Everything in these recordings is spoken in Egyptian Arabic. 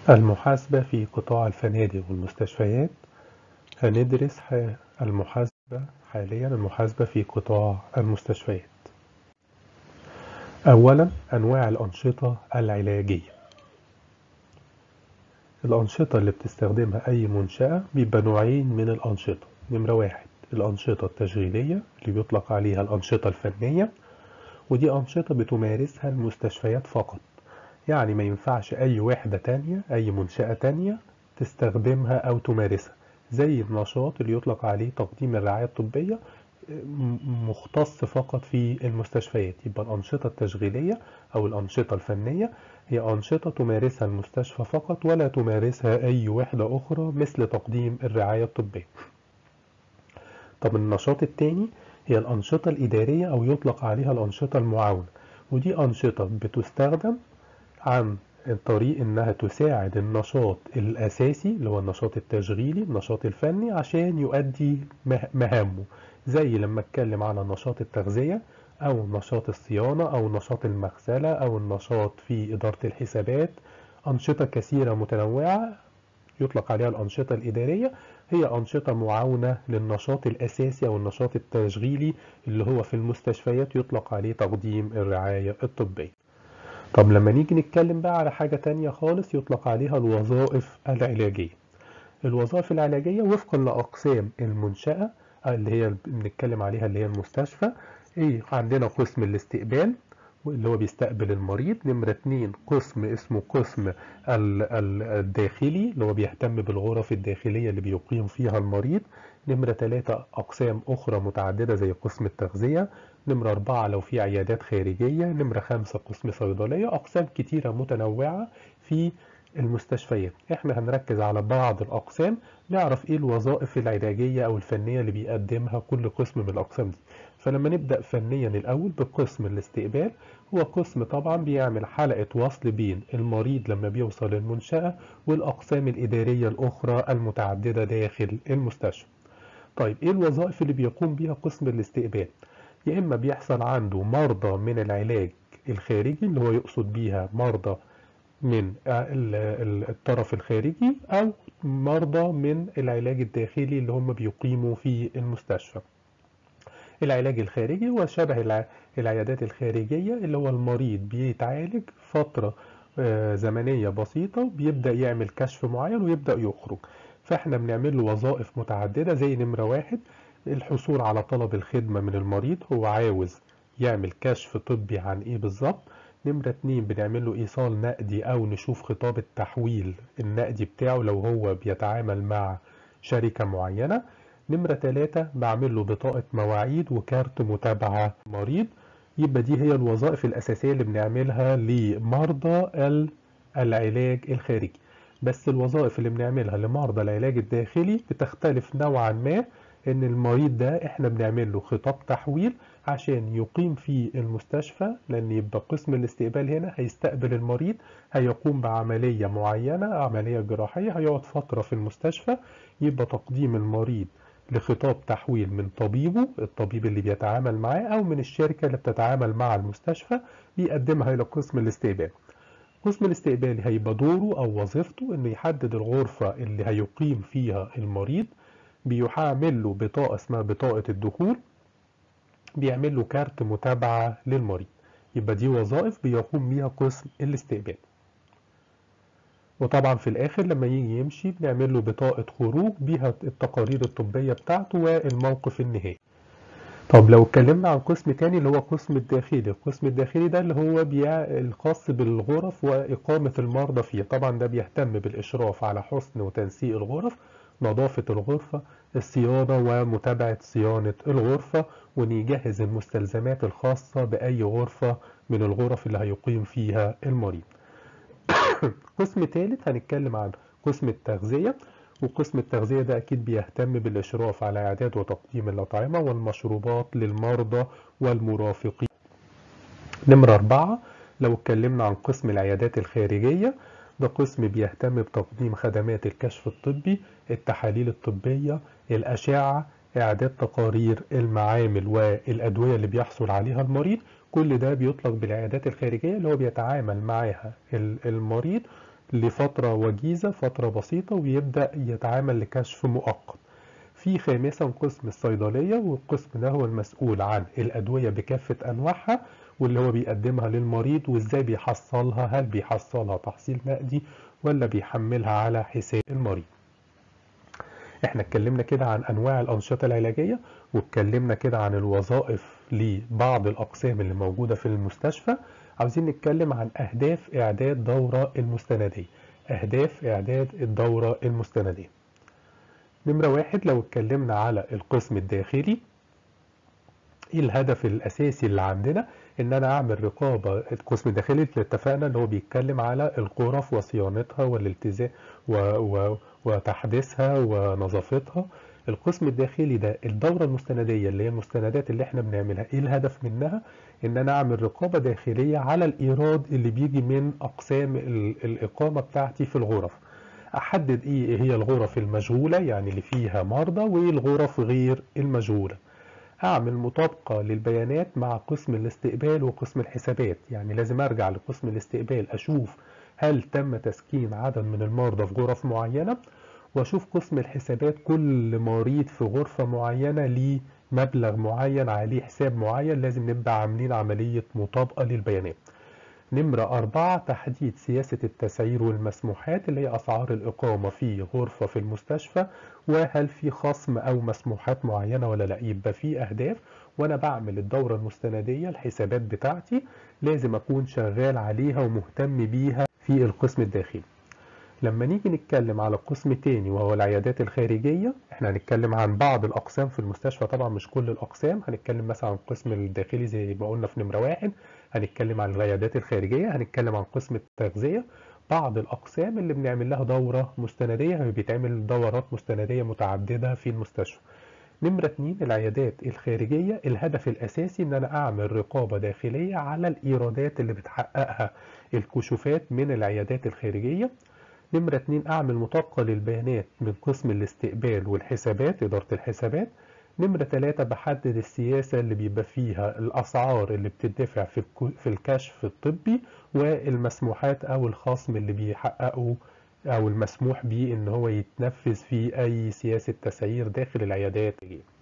المحاسبة في قطاع الفنادق والمستشفيات هندرس ح- المحاسبة حاليا المحاسبة في قطاع المستشفيات أولا أنواع الأنشطة العلاجية الأنشطة اللي بتستخدمها أي منشأة بيبقى نوعين من الأنشطة نمرة واحد الأنشطة التشغيلية اللي بيطلق عليها الأنشطة الفنية ودي أنشطة بتمارسها المستشفيات فقط يعني ما ينفعش أي وحدة تانية أي منشأة تانية تستخدمها أو تمارسها زي النشاط اللي يطلق عليه تقديم الرعاية الطبية م- مختص فقط في المستشفيات يبقى الأنشطة التشغيلية أو الأنشطة الفنية هي أنشطة تمارسها المستشفى فقط ولا تمارسها أي وحدة أخرى مثل تقديم الرعاية الطبية طب النشاط التاني هي الأنشطة الإدارية أو يطلق عليها الأنشطة المعاونة ودي أنشطة بتستخدم عن طريق إنها تساعد النشاط الأساسي اللي هو النشاط التشغيلي النشاط الفني عشان يؤدي مه- مهامه زي لما اتكلم على نشاط التغذية أو نشاط الصيانة أو نشاط المغسلة أو النشاط في إدارة الحسابات أنشطة كثيرة متنوعة يطلق عليها الأنشطة الإدارية هي أنشطة معاونة للنشاط الأساسي أو النشاط التشغيلي اللي هو في المستشفيات يطلق عليه تقديم الرعاية الطبية طب لما نيجي نتكلم بقى على حاجة تانية خالص يطلق عليها الوظائف العلاجية الوظائف العلاجية وفقا لأقسام المنشأة اللي هي بنتكلم عليها اللي هي المستشفى ايه عندنا قسم الاستقبال اللي هو بيستقبل المريض نمرة اتنين قسم اسمه قسم ال- ال- الداخلي اللي هو بيهتم بالغرف الداخلية اللي بيقيم فيها المريض نمرة تلاتة أقسام أخرى متعددة زي قسم التغذية نمرة أربعة لو في عيادات خارجية نمرة خمسة قسم صيدلية أقسام كتيرة متنوعة في المستشفيات احنا هنركز على بعض الأقسام نعرف ايه الوظائف العلاجية أو الفنية اللي بيقدمها كل قسم من الأقسام دي فلما نبدأ فنيا الأول بقسم الاستقبال هو قسم طبعا بيعمل حلقة وصل بين المريض لما بيوصل المنشأة والأقسام الإدارية الأخرى المتعددة داخل المستشفى طيب ايه الوظائف اللي بيقوم بيها قسم الاستقبال يا إما بيحصل عنده مرضى من العلاج الخارجي اللي هو يقصد بيها مرضى من ال- ال- الطرف الخارجي أو مرضى من العلاج الداخلي اللي هم بيقيموا في المستشفى العلاج الخارجي هو شبه الع- العيادات الخارجية اللي هو المريض بيتعالج فترة آه، زمنية بسيطة بيبدأ يعمل كشف معين ويبدأ يخرج فاحنا بنعمل له وظائف متعددة زي نمرة واحد الحصول على طلب الخدمة من المريض هو عاوز يعمل كشف طبي عن ايه بالظبط نمرة اتنين بنعمل له ايصال نقدي او نشوف خطاب التحويل النقدي بتاعه لو هو بيتعامل مع شركة معينة نمرة تلاتة بعمل له بطاقة مواعيد وكارت متابعة مريض يبقى دي هي الوظائف الأساسية اللي بنعملها لمرضى ال- العلاج الخارجي بس الوظائف اللي بنعملها لمرضى العلاج الداخلي بتختلف نوعا ما ان المريض ده احنا بنعمل له خطاب تحويل عشان يقيم في المستشفى لان يبقى قسم الاستقبال هنا هيستقبل المريض هيقوم بعملية معينة عملية جراحية هيقعد فترة في المستشفى يبقى تقديم المريض لخطاب تحويل من طبيبه الطبيب اللي بيتعامل معاه او من الشركة اللي بتتعامل مع المستشفى بيقدمها الى قسم الاستقبال قسم الاستقبال هيبقى دوره او وظيفته انه يحدد الغرفة اللي هيقيم فيها المريض بيعمل له بطاقة اسمها بطاقة الدخول بيعمل له كارت متابعة للمريض يبقى دي وظائف بيقوم بيها قسم الاستقبال وطبعا في الاخر لما يجي يمشي بنعمل له بطاقة خروج بيها التقارير الطبية بتاعته والموقف النهائي طب لو اتكلمنا عن قسم تاني اللي هو قسم الداخلي القسم الداخلي ده اللي هو بيع الخاص بالغرف وإقامة المرضى فيها طبعا ده بيهتم بالإشراف على حسن وتنسيق الغرف نظافة الغرفة الصيانة ومتابعة صيانة الغرفة ونجهز المستلزمات الخاصة بأي غرفة من الغرف اللي هيقيم فيها المريض قسم ثالث هنتكلم عن قسم التغذية وقسم التغذية ده أكيد بيهتم بالإشراف على إعداد وتقديم الأطعمة والمشروبات للمرضى والمرافقين نمرة أربعة لو اتكلمنا عن قسم العيادات الخارجية ده قسم بيهتم بتقديم خدمات الكشف الطبي التحاليل الطبية الأشعة إعداد تقارير المعامل والأدوية اللي بيحصل عليها المريض كل ده بيطلق بالعيادات الخارجية اللي هو بيتعامل معاها ال- المريض لفترة وجيزة فترة بسيطة ويبدأ يتعامل لكشف مؤقت في خامسا قسم الصيدلية والقسم ده هو المسؤول عن الأدوية بكافة أنواعها واللي هو بيقدمها للمريض وإزاي بيحصلها هل بيحصلها تحصيل نقدي ولا بيحملها على حساب المريض احنا اتكلمنا كده عن انواع الانشطه العلاجيه واتكلمنا كده عن الوظائف لبعض الاقسام اللي موجوده في المستشفى عاوزين نتكلم عن اهداف اعداد دوره المستنديه اهداف اعداد الدوره المستنديه نمره واحد لو اتكلمنا على القسم الداخلي ايه الهدف الاساسي اللي عندنا ان انا اعمل رقابه القسم الداخلي اللي اتفقنا ان هو بيتكلم على الغرف وصيانتها والالتزام و... و... وتحديثها ونظافتها القسم الداخلي ده الدوره المستنديه اللي هي المستندات اللي احنا بنعملها ايه الهدف منها ان انا اعمل رقابه داخليه على الايراد اللي بيجي من اقسام ال... الاقامه بتاعتي في الغرف احدد ايه هي الغرف المشغوله يعني اللي فيها مرضى وايه الغرف غير المشغوله هعمل مطابقة للبيانات مع قسم الاستقبال وقسم الحسابات يعني لازم ارجع لقسم الاستقبال اشوف هل تم تسكين عدد من المرضى في غرف معينة واشوف قسم الحسابات كل مريض في غرفة معينة ليه مبلغ معين عليه حساب معين لازم نبقى عاملين عملية مطابقة للبيانات نمرة أربعة تحديد سياسة التسعير والمسموحات اللي هي أسعار الإقامة في غرفة في المستشفى وهل في خصم أو مسموحات معينة ولا لا يبقى في أهداف وأنا بعمل الدورة المستندية الحسابات بتاعتي لازم أكون شغال عليها ومهتم بيها في القسم الداخلي لما نيجي نتكلم على قسم تاني وهو العيادات الخارجية احنا هنتكلم عن بعض الأقسام في المستشفى طبعا مش كل الأقسام هنتكلم مثلا عن القسم الداخلي زي ما قلنا في نمرة واحد هنتكلم عن العيادات الخارجية هنتكلم عن قسم التغذية بعض الأقسام اللي بنعمل لها دورة مستندية بيتعمل دورات مستندية متعددة في المستشفى نمرة اتنين العيادات الخارجية الهدف الأساسي إن أنا أعمل رقابة داخلية على الإيرادات اللي بتحققها الكشوفات من العيادات الخارجية نمرة اتنين أعمل مطابقة للبيانات من قسم الاستقبال والحسابات إدارة الحسابات نمرة تلاتة بحدد السياسة اللي بيبقى فيها الأسعار اللي بتدفع في, في الكشف الطبي والمسموحات أو الخصم اللي بيحققه أو المسموح به إن هو يتنفذ في أي سياسة تسعير داخل العيادات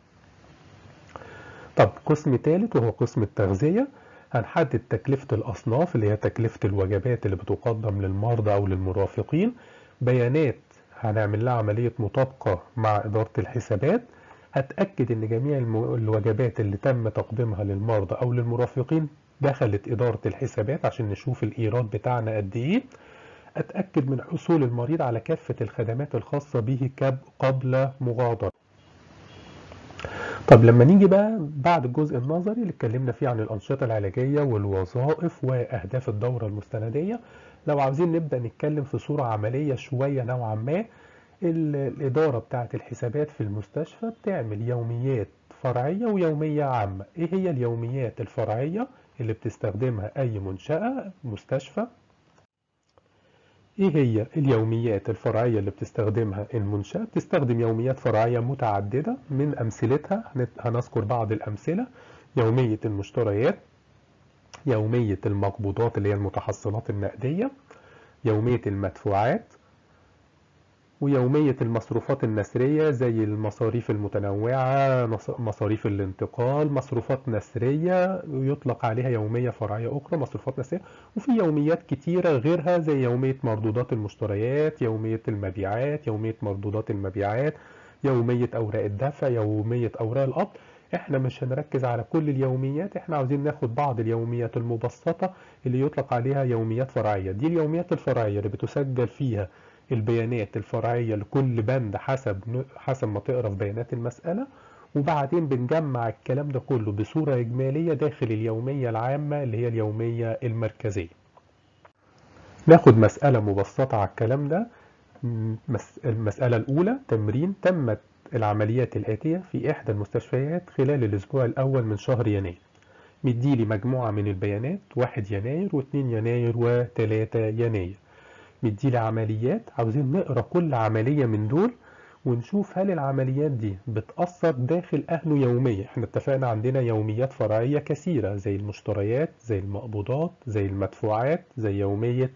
طب قسم تالت وهو قسم التغذية هنحدد تكلفة الأصناف اللي هي تكلفة الوجبات اللي بتقدم للمرضى أو للمرافقين بيانات هنعمل لها عملية مطابقة مع إدارة الحسابات هتأكد إن جميع الوجبات اللي تم تقديمها للمرضى أو للمرافقين دخلت إدارة الحسابات عشان نشوف الإيراد بتاعنا قد إيه أتأكد من حصول المريض على كافة الخدمات الخاصة به قبل مغادرة طب لما نيجي بقى بعد الجزء النظري اللي اتكلمنا فيه عن الأنشطة العلاجية والوظائف وأهداف الدورة المستندية لو عاوزين نبدأ نتكلم في صورة عملية شوية نوعا ما الإدارة بتاعة الحسابات في المستشفى بتعمل يوميات فرعية ويومية عامة إيه هي اليوميات الفرعية اللي بتستخدمها أي منشأة مستشفى ايه هي اليوميات الفرعية اللي بتستخدمها المنشأة بتستخدم يوميات فرعية متعددة من أمثلتها هنذكر بعض الأمثلة يومية المشتريات يومية المقبوضات اللي هي المتحصلات النقدية يومية المدفوعات ويومية المصروفات النسرية زي المصاريف المتنوعة مصاريف الانتقال مصروفات نسرية يطلق عليها يومية فرعية أخرى مصروفات نسرية وفي يوميات كتيرة غيرها زي يومية مردودات المشتريات يومية المبيعات يومية مردودات المبيعات يومية أوراق الدفع يومية أوراق القبض احنا مش هنركز على كل اليوميات احنا عاوزين ناخد بعض اليوميات المبسطة اللي يطلق عليها يوميات فرعية دي اليوميات الفرعية اللي بتسجل فيها البيانات الفرعية لكل بند حسب حسب ما تقرا في بيانات المسألة وبعدين بنجمع الكلام ده كله بصورة إجمالية داخل اليومية العامة اللي هي اليومية المركزية ناخد مسألة مبسطة على الكلام ده المسألة الأولى تمرين تمت العمليات الآتية في إحدى المستشفيات خلال الأسبوع الأول من شهر يناير مديلي مجموعة من البيانات 1 يناير و2 يناير و3 يناير مديلي عمليات عاوزين نقرا كل عملية من دول ونشوف هل العمليات دي بتأثر داخل أهله يوميا احنا اتفقنا عندنا يوميات فرعية كثيرة زي المشتريات زي المقبوضات زي المدفوعات زي يومية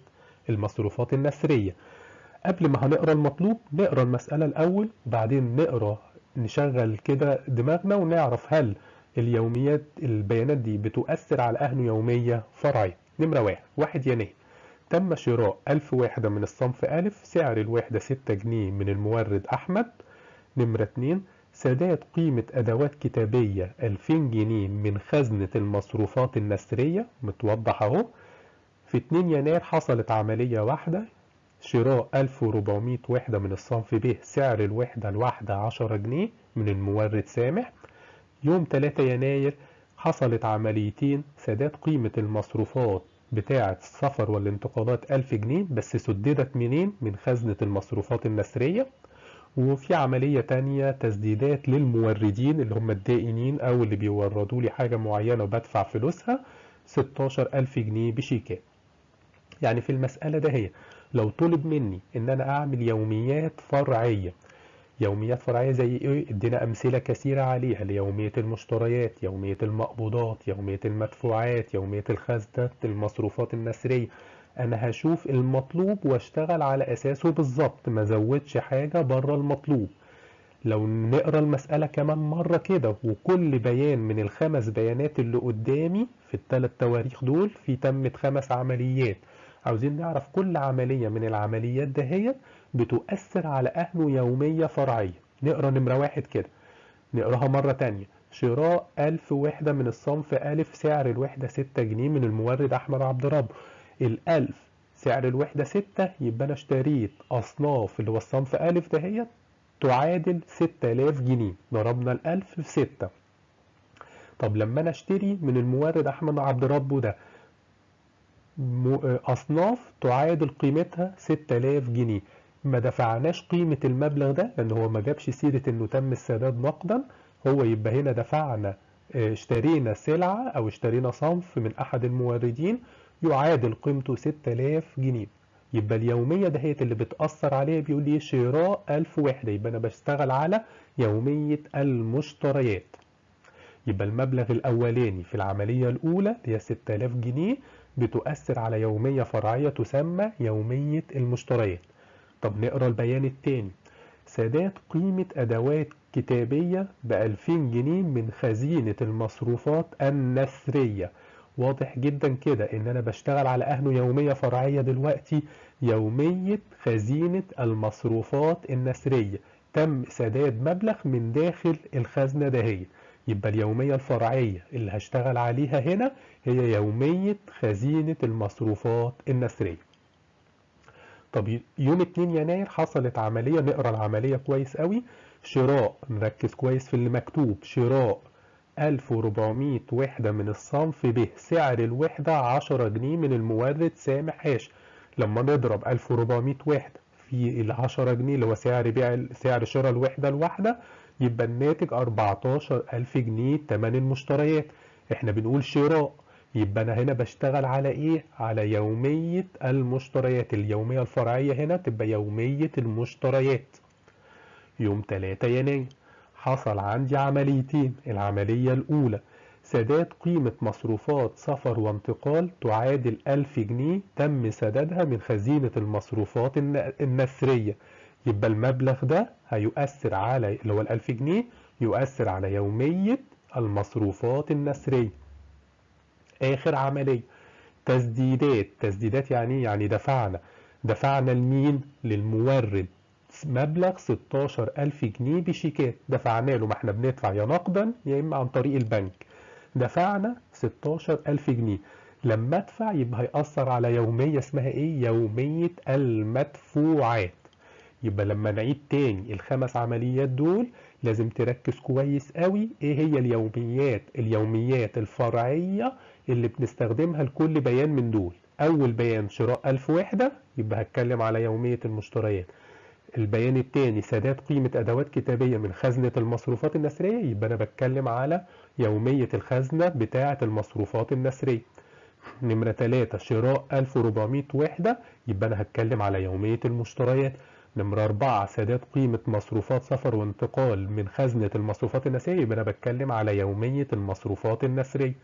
المصروفات النثرية قبل ما هنقرا المطلوب نقرا المسألة الأول وبعدين نقرا نشغل كده دماغنا ونعرف هل اليوميات البيانات دي بتؤثر على أهله يومية فرعية نمرة واحد واحد يناير تم شراء ألف وحدة من الصنف ألف سعر الوحدة ستة جنيه من المورد أحمد نمرة اتنين سداد قيمة أدوات كتابية 2000 جنيه من خزنة المصروفات النثرية متوضح أهو في 2 يناير حصلت عملية واحدة شراء 1400 وحدة من الصنف ب سعر الوحدة الواحدة 10 جنيه من المورد سامح يوم 3 يناير حصلت عمليتين سداد قيمة المصروفات بتاعة السفر والانتقالات 1000 جنيه بس سددت منين؟ من خزنة المصروفات النثرية وفي عملية تانية تسديدات للموردين اللي هم الدائنين أو اللي بيوردوا لي حاجة معينة وبدفع فلوسها 16000 جنيه بشيكات يعني في المسألة ده هي لو طلب مني إن أنا أعمل يوميات فرعية يوميات فرعية زي إيه؟ ادينا أمثلة كثيرة عليها ليومية المشتريات يومية المقبوضات يومية المدفوعات يومية الخزنة المصروفات النثرية انا هشوف المطلوب واشتغل على اساسه بالظبط ما زودش حاجة بره المطلوب لو نقرا المسألة كمان مرة كده وكل بيان من الخمس بيانات اللي قدامي في الثلاث تواريخ دول في تمت خمس عمليات عاوزين نعرف كل عملية من العمليات دهيت بتؤثر على أهله يومية فرعية نقرا نمرة واحد كده نقراها مرة تانية شراء ألف وحدة من الصنف ألف سعر الوحدة ستة جنيه من المورد أحمد عبد رب الألف سعر الوحدة ستة يبقى أنا اشتريت أصناف اللي هو الصنف ألف دهيت تعادل ستة آلاف جنيه ضربنا الألف في ستة طب لما أنا اشتري من المورد أحمد عبد ربه ده أصناف تعادل قيمتها ستة آلاف جنيه ما دفعناش قيمة المبلغ ده لأن هو ما جابش سيرة إنه تم السداد نقدا هو يبقى هنا دفعنا اشترينا سلعة أو اشترينا صنف من أحد الموردين يعادل قيمته 6000 جنيه يبقى اليومية دهيت اللي بتأثر عليها بيقول لي شراء 1000 وحدة يبقى أنا بشتغل على يومية المشتريات يبقى المبلغ الأولاني في العملية الأولى اللي هي 6000 جنيه بتؤثر على يومية فرعية تسمى يومية المشتريات طب نقرا البيان التاني سداد قيمة أدوات كتابية ب 2000 جنيه من خزينة المصروفات النثرية واضح جدا كده ان انا بشتغل على اهله يومية فرعية دلوقتي يومية خزينة المصروفات النثرية تم سداد مبلغ من داخل الخزنة دهية يبقى اليومية الفرعية اللي هشتغل عليها هنا هي يومية خزينة المصروفات النثرية طب يوم 2 يناير حصلت عملية نقرا العملية كويس قوي شراء نركز كويس في اللي مكتوب شراء 1400 وحدة من الصنف ب سعر الوحدة 10 جنيه من المورد سامح هاش لما نضرب 1400 وحدة في ال 10 جنيه اللي هو سعر بيع سعر شراء الوحدة الواحدة يبقى الناتج 14000 جنيه تمن المشتريات احنا بنقول شراء يبقى انا هنا بشتغل على ايه على يومية المشتريات اليومية الفرعية هنا تبقى يومية المشتريات يوم 3 يناير حصل عندي عمليتين العملية الأولى سداد قيمة مصروفات سفر وانتقال تعادل ألف جنيه تم سدادها من خزينة المصروفات النثرية يبقى المبلغ ده هيؤثر على اللي هو الألف جنيه يؤثر على يومية المصروفات النثرية آخر عملية تسديدات تسديدات يعني يعني دفعنا دفعنا لمين للمورد مبلغ 16000 جنيه بشيكات دفعنا له ما احنا بندفع يا نقدا يا اما عن طريق البنك دفعنا 16000 جنيه لما ادفع يبقى هيأثر على يومية اسمها ايه يومية المدفوعات يبقى لما نعيد تاني الخمس عمليات دول لازم تركز كويس قوي ايه هي اليوميات اليوميات الفرعية اللي بنستخدمها لكل بيان من دول اول بيان شراء 1000 وحدة يبقى هتكلم على يومية المشتريات البيان الثاني سداد قيمة أدوات كتابية من خزنة المصروفات النثرية يبقى أنا بتكلم على يومية الخزنة بتاعة المصروفات النثرية نمرة 3 شراء 1400 وحدة يبقى أنا هتكلم على يومية المشتريات نمرة 4 سداد قيمة مصروفات سفر وانتقال من خزنة المصروفات النثرية يبقى أنا بتكلم على يومية المصروفات النثرية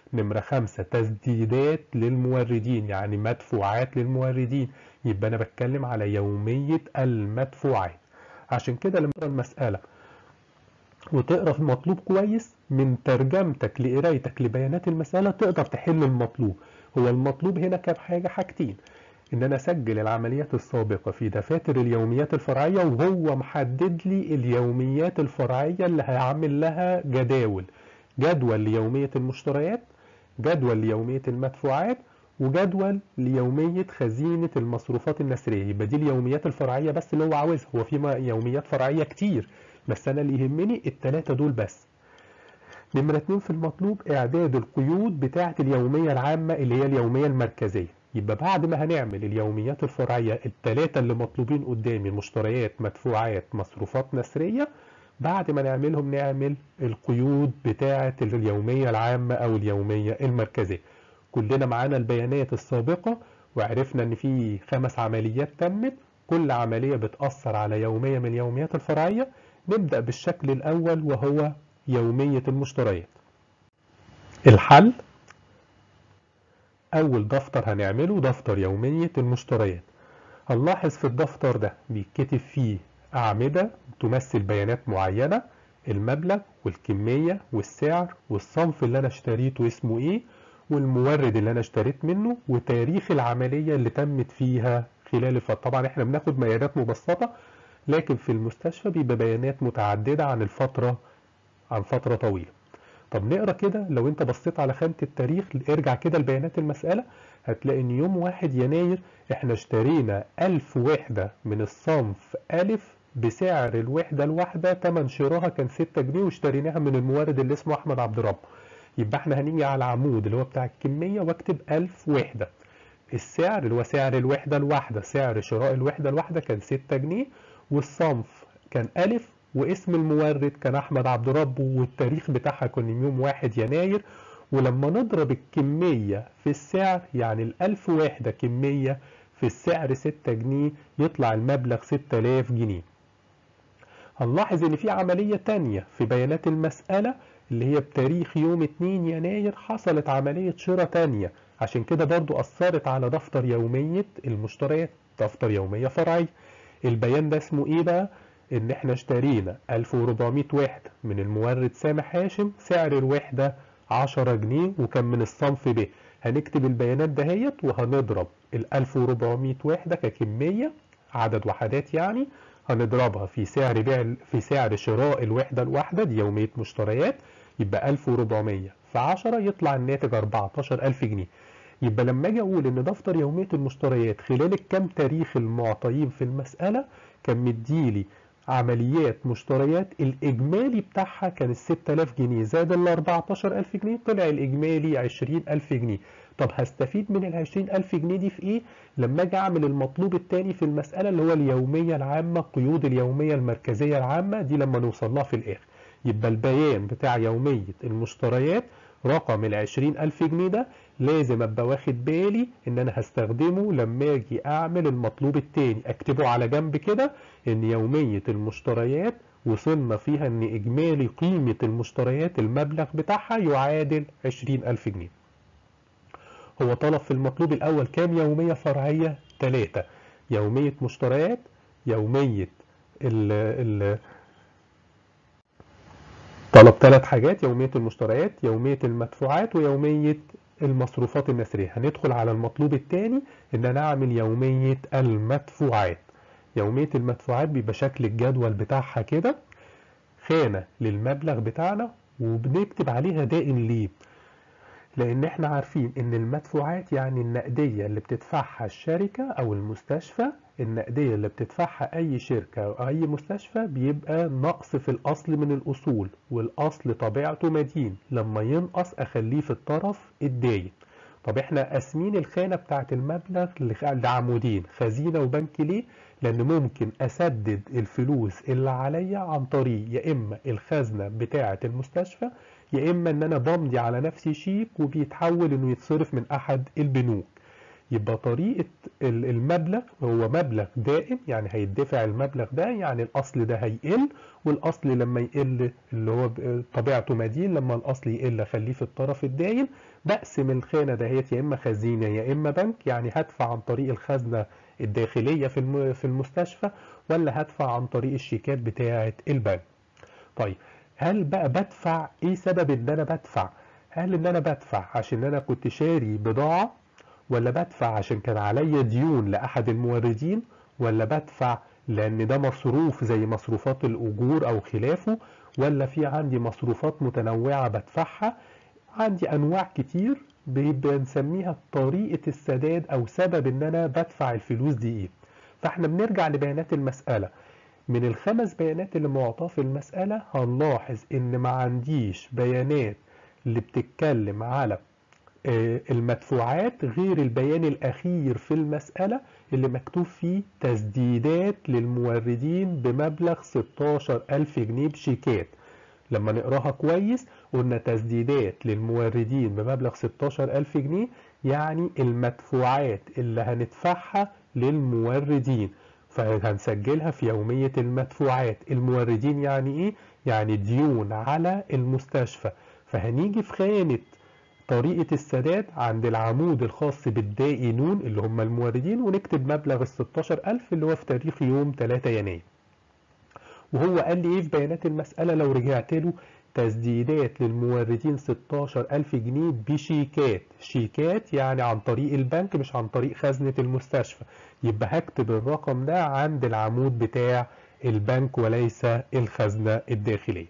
نمرة خمسة تسديدات للموردين يعني مدفوعات للموردين يبقى أنا بتكلم على يومية المدفوعات عشان كده لما تقرا المسألة وتقرا في المطلوب كويس من ترجمتك لقرايتك لبيانات المسألة تقدر تحل المطلوب هو المطلوب هنا كان حاجة حاجتين ان انا اسجل العمليات السابقة في دفاتر اليوميات الفرعية وهو محدد لي اليوميات الفرعية اللي هعمل لها جداول جدول ليومية المشتريات جدول ليومية المدفوعات وجدول ليومية خزينة المصروفات النسرية يبقى دي اليوميات الفرعية بس اللي هو عاوزها هو في يوميات فرعية كتير بس انا اللي يهمني التلاتة دول بس نمرة اتنين في المطلوب اعداد القيود بتاعة اليومية العامة اللي هي اليومية المركزية يبقى بعد ما هنعمل اليوميات الفرعية التلاتة اللي مطلوبين قدامي مشتريات مدفوعات مصروفات نسرية بعد ما نعملهم نعمل القيود بتاعة اليومية العامة أو اليومية المركزية كلنا معانا البيانات السابقة وعرفنا إن في خمس عمليات تمت كل عملية بتأثر على يومية من اليوميات الفرعية نبدأ بالشكل الأول وهو يومية المشتريات الحل أول دفتر هنعمله دفتر يومية المشتريات هنلاحظ في الدفتر ده بيتكتب فيه أعمدة تمثل بيانات معينة المبلغ والكمية والسعر والصنف اللي أنا اشتريته اسمه إيه والمورد اللي أنا اشتريت منه وتاريخ العملية اللي تمت فيها خلال الفترة طبعا احنا بناخد بيانات مبسطة لكن في المستشفى بيبقى بيانات متعددة عن الفترة عن فترة طويلة طب نقرا كده لو انت بصيت على خانة التاريخ ارجع كده لبيانات المسألة هتلاقي ان يوم واحد يناير احنا اشترينا ألف وحدة من الصنف ألف بسعر الوحدة الواحدة تمن شراها كان ستة جنيه واشتريناها من المورد اللي اسمه أحمد عبد الرب يبقى احنا هنيجي على العمود اللي هو بتاع الكمية واكتب ألف وحدة السعر اللي هو سعر الوحدة الواحدة سعر شراء الوحدة الواحدة كان ستة جنيه والصنف كان ألف واسم المورد كان أحمد عبد الرب والتاريخ بتاعها كان يوم واحد يناير ولما نضرب الكمية في السعر يعني الألف وحدة كمية في السعر ستة جنيه يطلع المبلغ ستة آلاف جنيه هنلاحظ ان في عملية تانية في بيانات المسألة اللي هي بتاريخ يوم 2 يناير حصلت عملية شراء تانية عشان كده برضو أثرت على دفتر يومية المشتريات دفتر يومية فرعية البيان ده اسمه ايه بقى ان احنا اشترينا 1400 وحدة من المورد سامح هاشم سعر الوحدة 10 جنيه وكان من الصنف ب هنكتب البيانات دهيت وهنضرب ال 1400 وحدة ككمية عدد وحدات يعني هنضربها في سعر بيع في سعر شراء الوحدة الواحدة دي يومية مشتريات يبقى 1400 في 10 يطلع الناتج 14000 جنيه يبقى لما اجي اقول ان دفتر يومية المشتريات خلال الكام تاريخ المعطيين في المسألة كان مديلي عمليات مشتريات الإجمالي بتاعها كان 6000 جنيه زائد ال 14000 جنيه طلع الإجمالي 20000 جنيه طب هستفيد من ال 20000 جنيه دي في إيه؟ لما أجي أعمل المطلوب التاني في المسألة اللي هو اليومية العامة قيود اليومية المركزية العامة دي لما نوصل لها في الآخر يبقى البيان بتاع يومية المشتريات رقم ال 20000 جنيه ده لازم ابقى واخد بالي ان انا هستخدمه لما اجي اعمل المطلوب التاني اكتبه على جنب كده ان يومية المشتريات وصلنا فيها ان اجمالي قيمة المشتريات المبلغ بتاعها يعادل 20000 جنيه هو طلب في المطلوب الاول كام يومية فرعية ثلاثة يومية مشتريات يومية ال ال طلب ثلاث حاجات يومية المشتريات يومية المدفوعات ويومية المصروفات النسرية هندخل على المطلوب الثاني ان انا اعمل يومية المدفوعات يومية المدفوعات بيبقى شكل الجدول بتاعها كده خانة للمبلغ بتاعنا وبنكتب عليها دائن ليه لان احنا عارفين ان المدفوعات يعني النقدية اللي بتدفعها الشركة او المستشفى النقدية اللي بتدفعها اي شركة او اي مستشفى بيبقى نقص في الاصل من الاصول والاصل طبيعته مدين لما ينقص اخليه في الطرف الداين طب احنا قاسمين الخانة بتاعت المبلغ لعمودين خزينة وبنك ليه لان ممكن اسدد الفلوس اللي عليا عن طريق يا اما الخزنة بتاعة المستشفى يا اما ان انا بمضي على نفسي شيك وبيتحول انه يتصرف من احد البنوك يبقى طريقة المبلغ هو مبلغ دائم يعني هيدفع المبلغ ده يعني الأصل ده هيقل والأصل لما يقل اللي هو طبيعته مدين لما الأصل يقل أخليه في الطرف الداين بقسم الخانة دهيت يا إما خزينة يا إما بنك يعني هدفع عن طريق الخزنة الداخلية في في المستشفى ولا هدفع عن طريق الشيكات بتاعة البنك طيب هل بقى بدفع ايه سبب ان انا بدفع هل ان انا بدفع عشان انا كنت شاري بضاعة ولا بدفع عشان كان عليا ديون لأحد الموردين ولا بدفع لأن ده مصروف زي مصروفات الأجور أو خلافه ولا في عندي مصروفات متنوعة بدفعها عندي أنواع كتير بنسميها طريقة السداد أو سبب إن أنا بدفع الفلوس دي إيه فإحنا بنرجع لبيانات المسألة من الخمس بيانات اللي معطاه في المسألة هنلاحظ إن ما عنديش بيانات اللي بتتكلم على المدفوعات غير البيان الأخير في المسألة اللي مكتوب فيه تسديدات للموردين بمبلغ 16 ألف جنيه بشيكات لما نقراها كويس قلنا تسديدات للموردين بمبلغ 16 ألف جنيه يعني المدفوعات اللي هندفعها للموردين فهنسجلها في يومية المدفوعات الموردين يعني ايه؟ يعني ديون على المستشفى فهنيجي في خانة طريقة السداد عند العمود الخاص بالدائنون اللي هم الموردين ونكتب مبلغ ال 16000 اللي هو في تاريخ يوم 3 يناير وهو قال لي ايه في بيانات المسألة لو رجعت له تسديدات للموردين 16000 جنيه بشيكات شيكات يعني عن طريق البنك مش عن طريق خزنة المستشفى يبقى هكتب الرقم ده عند العمود بتاع البنك وليس الخزنة الداخلية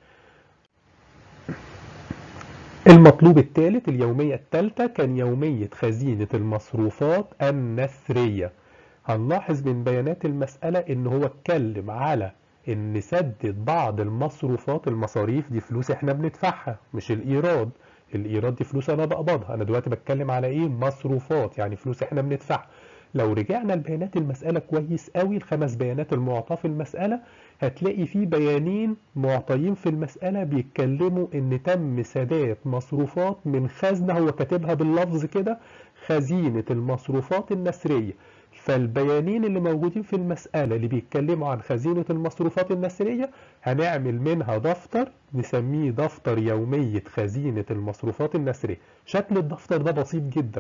المطلوب الثالث اليومية الثالثة كان يومية خزينة المصروفات النثرية هنلاحظ من بيانات المسألة ان هو اتكلم على ان نسدد بعض المصروفات المصاريف دي فلوس احنا بندفعها مش الايراد الايراد دي فلوس انا بقبضها انا دلوقتي بتكلم على ايه مصروفات يعني فلوس احنا بندفعها لو رجعنا لبيانات المسألة كويس قوي الخمس بيانات المعطاة في المسألة هتلاقي في بيانين معطيين في المسألة بيتكلموا ان تم سداد مصروفات من خزنة هو كاتبها باللفظ كده خزينة المصروفات النسرية فالبيانين اللي موجودين في المسألة اللي بيتكلموا عن خزينة المصروفات النسرية هنعمل منها دفتر نسميه دفتر يومية خزينة المصروفات النسرية شكل الدفتر ده بسيط جدا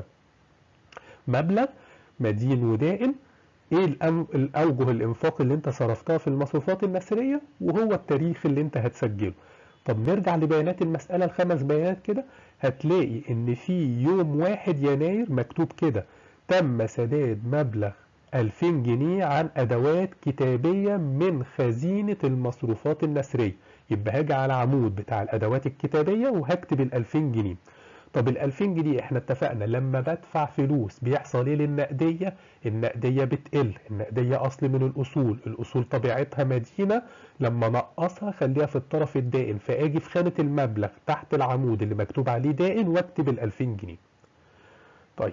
مبلغ مدين ودائن ايه الاوجه الانفاق اللي انت صرفتها في المصروفات النسرية وهو التاريخ اللي انت هتسجله طب نرجع لبيانات المسألة الخمس بيانات كده هتلاقي ان في يوم واحد يناير مكتوب كده تم سداد مبلغ 2000 جنيه عن ادوات كتابية من خزينة المصروفات النسرية يبقى هاجي على عمود بتاع الادوات الكتابية وهكتب ال 2000 جنيه طب ال 2000 جنيه احنا اتفقنا لما بدفع فلوس بيحصل ايه للنقدية النقدية بتقل النقدية اصل من الاصول الاصول طبيعتها مدينة لما نقصها خليها في الطرف الدائن فاجي في خانة المبلغ تحت العمود اللي مكتوب عليه دائن واكتب ال 2000 جنيه طيب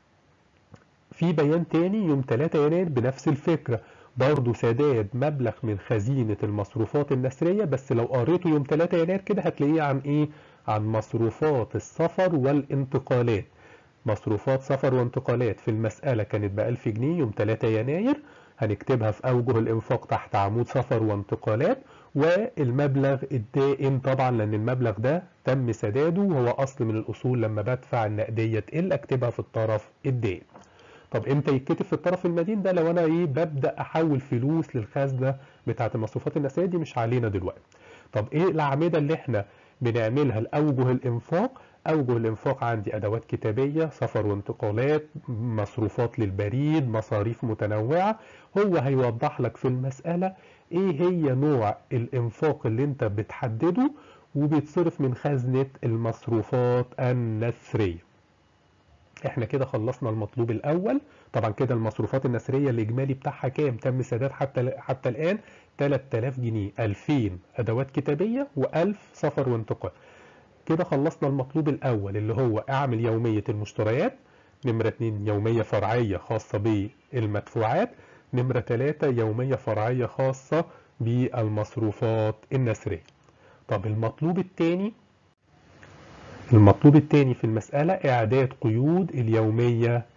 في بيان تاني يوم 3 يناير بنفس الفكرة برضه سداد مبلغ من خزينة المصروفات النسرية بس لو قريته يوم 3 يناير كده هتلاقيه عن ايه عن مصروفات السفر والانتقالات مصروفات سفر وانتقالات في المسألة كانت ب 1000 جنيه يوم 3 يناير هنكتبها في أوجه الإنفاق تحت عمود سفر وانتقالات والمبلغ الدائم طبعا لأن المبلغ ده تم سداده وهو أصل من الأصول لما بدفع النقدية تقل أكتبها في الطرف الدائم طب امتى يتكتب في الطرف المدين ده لو انا ايه ببدا احول فلوس للخزنه بتاعه المصروفات النسائيه دي مش علينا دلوقتي طب ايه الاعمده اللي احنا بنعملها لاوجه الانفاق اوجه الانفاق عندي ادوات كتابيه سفر وانتقالات مصروفات للبريد مصاريف متنوعه هو هيوضح لك في المساله ايه هي نوع الانفاق اللي انت بتحدده وبيتصرف من خزنه المصروفات النثريه احنا كده خلصنا المطلوب الاول طبعا كده المصروفات النسريه الاجمالي بتاعها كام تم سداد حتى حتى الان 3000 جنيه 2000 ادوات كتابيه و1000 سفر وانتقال كده خلصنا المطلوب الاول اللي هو اعمل يوميه المشتريات نمره 2 يوميه فرعيه خاصه بالمدفوعات نمره 3 يوميه فرعيه خاصه بالمصروفات النسريه طب المطلوب الثاني المطلوب الثاني في المسألة إعداد قيود اليومية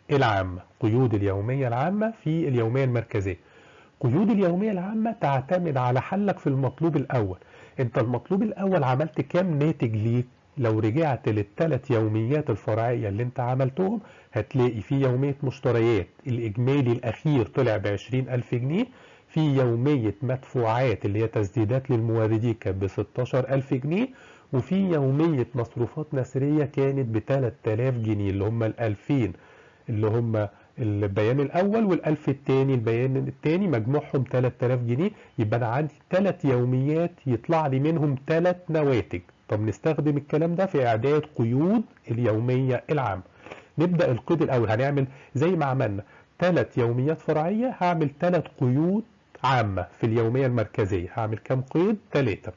العامة قيود اليومية العامة في اليومية المركزية قيود اليومية العامة تعتمد على حلك في المطلوب الأول انت المطلوب الأول عملت كام ناتج ليك لو رجعت للثلاث يوميات الفرعية اللي انت عملتهم هتلاقي في يومية مشتريات الإجمالي الأخير طلع بعشرين ألف جنيه في يومية مدفوعات اللي هي تسديدات للموردين كانت بستاشر ألف جنيه وفي يومية مصروفات نسرية كانت بتلات آلاف جنيه اللي هم الألفين اللي هم البيان الأول والألف التاني البيان التاني مجموعهم 3000 جنيه يبقى أنا عندي تلات يوميات يطلع لي منهم تلات نواتج طب نستخدم الكلام ده في إعداد قيود اليومية العامة نبدأ القيد الأول هنعمل زي ما عملنا تلات يوميات فرعية هعمل تلات قيود عامة في اليومية المركزية هعمل كام قيد؟ تلاتة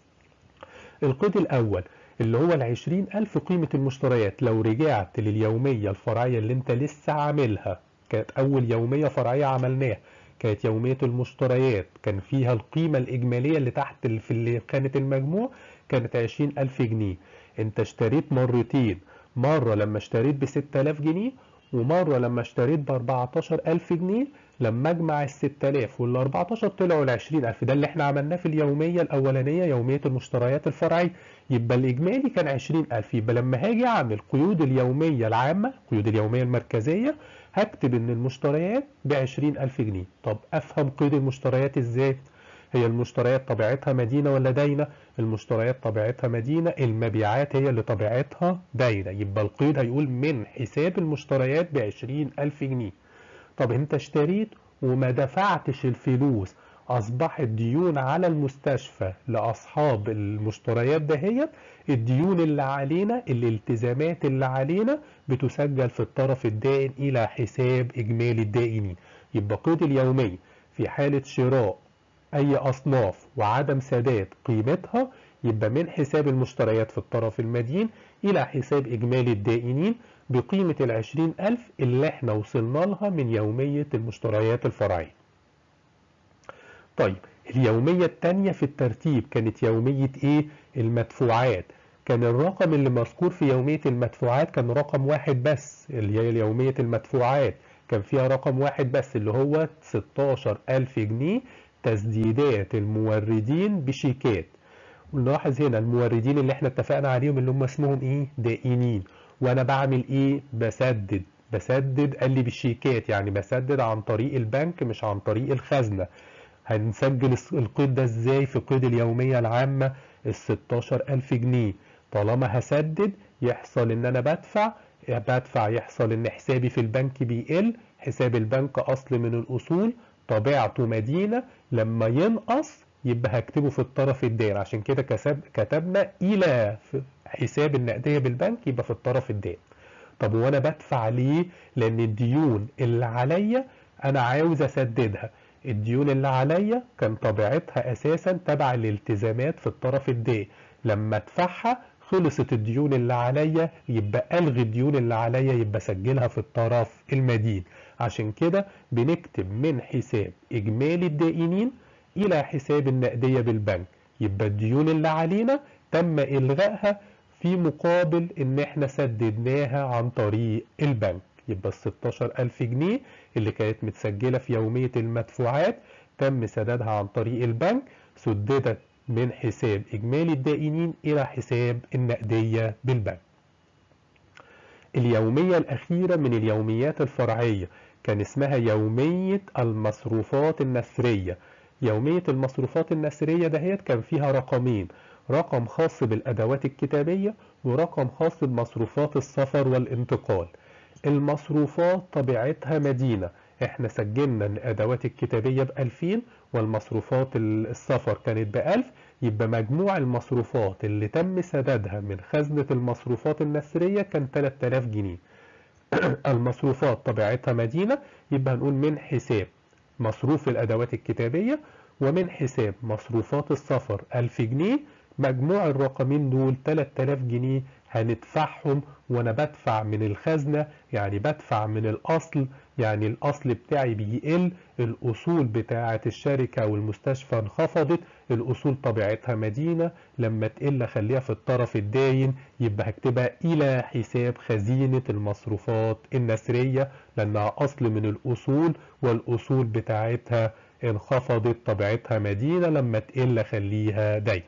القيد الأول اللي هو العشرين ألف قيمة المشتريات لو رجعت لليومية الفرعية اللي انت لسه عاملها كانت أول يومية فرعية عملناها كانت يومية المشتريات كان فيها القيمة الإجمالية اللي تحت ال- في اللي كانت المجموع كانت عشرين ألف جنيه انت اشتريت مرتين مرة لما اشتريت بستة آلاف جنيه ومرة لما اشتريت بأربعتاشر ألف جنيه لما اجمع الست آلاف والأربعتاشر طلعوا العشرين ألف ده اللي احنا عملناه في اليومية الأولانية يومية المشتريات الفرعية يبقى الإجمالي كان عشرين ألف يبقى لما هاجي أعمل قيود اليومية العامة قيود اليومية المركزية هكتب إن المشتريات بعشرين ألف جنيه طب أفهم قيود المشتريات إزاي؟ هي المشتريات طبيعتها مدينة ولا داينة؟ المشتريات طبيعتها مدينة المبيعات هي اللي طبيعتها داينة يبقى القيد هيقول من حساب المشتريات بعشرين ألف جنيه طب انت اشتريت وما دفعتش الفلوس اصبحت ديون على المستشفى لاصحاب المشتريات دهيت الديون اللي علينا الالتزامات اللي علينا بتسجل في الطرف الدائن الى حساب اجمالي الدائنين يبقى قيد اليومية في حالة شراء اي اصناف وعدم سداد قيمتها يبقى من حساب المشتريات في الطرف المدين الى حساب اجمالي الدائنين بقيمة العشرين ألف اللي احنا وصلنا لها من يومية المشتريات الفرعية طيب اليومية التانية في الترتيب كانت يومية ايه المدفوعات كان الرقم اللي مذكور في يومية المدفوعات كان رقم واحد بس اللي هي يومية المدفوعات كان فيها رقم واحد بس اللي هو 16 ألف جنيه تسديدات الموردين بشيكات ونلاحظ هنا الموردين اللي احنا اتفقنا عليهم اللي هم اسمهم ايه دائنين وانا بعمل ايه بسدد بسدد قال لي بالشيكات يعني بسدد عن طريق البنك مش عن طريق الخزنة هنسجل الس- القيد ده ازاي في قيد اليومية العامة ال 16000 جنيه طالما هسدد يحصل ان انا بدفع بدفع يحصل ان حسابي في البنك بيقل حساب البنك اصل من الاصول طبيعته مدينة لما ينقص يبقى هكتبه في الطرف الدائن عشان كده كسب كتبنا الى في حساب النقدية بالبنك يبقى في الطرف الدائن طب وانا بدفع ليه لان الديون اللي عليا انا عاوز اسددها الديون اللي عليا كان طبيعتها اساسا تبع الالتزامات في الطرف الدائن لما ادفعها خلصت الديون اللي عليا يبقى الغي الديون اللي عليا يبقى سجلها في الطرف المدين عشان كده بنكتب من حساب اجمالي الدائنين الى حساب النقدية بالبنك يبقى الديون اللي علينا تم الغائها في مقابل ان احنا سددناها عن طريق البنك يبقى ال 16000 جنيه اللي كانت متسجلة في يومية المدفوعات تم سدادها عن طريق البنك سددت من حساب إجمالي الدائنين إلى حساب النقدية بالبنك اليومية الأخيرة من اليوميات الفرعية كان اسمها يومية المصروفات النثرية يومية المصروفات النثرية دهيت كان فيها رقمين رقم خاص بالأدوات الكتابية ورقم خاص بمصروفات السفر والانتقال المصروفات طبيعتها مدينة احنا سجلنا الأدوات الكتابية بألفين والمصروفات السفر كانت بألف يبقى مجموع المصروفات اللي تم سدادها من خزنة المصروفات النثرية كان 3000 جنيه المصروفات طبيعتها مدينة يبقى هنقول من حساب مصروف الأدوات الكتابية ومن حساب مصروفات السفر 1000 جنيه مجموع الرقمين دول 3000 جنيه هندفعهم وانا بدفع من الخزنة يعني بدفع من الاصل يعني الأصل بتاعي بيقل الأصول بتاعة الشركة والمستشفى انخفضت الأصول طبيعتها مدينة لما تقل أخليها في الطرف الداين يبقى هكتبها إلى حساب خزينة المصروفات النسرية لأنها أصل من الأصول والأصول بتاعتها انخفضت طبيعتها مدينة لما تقل أخليها داين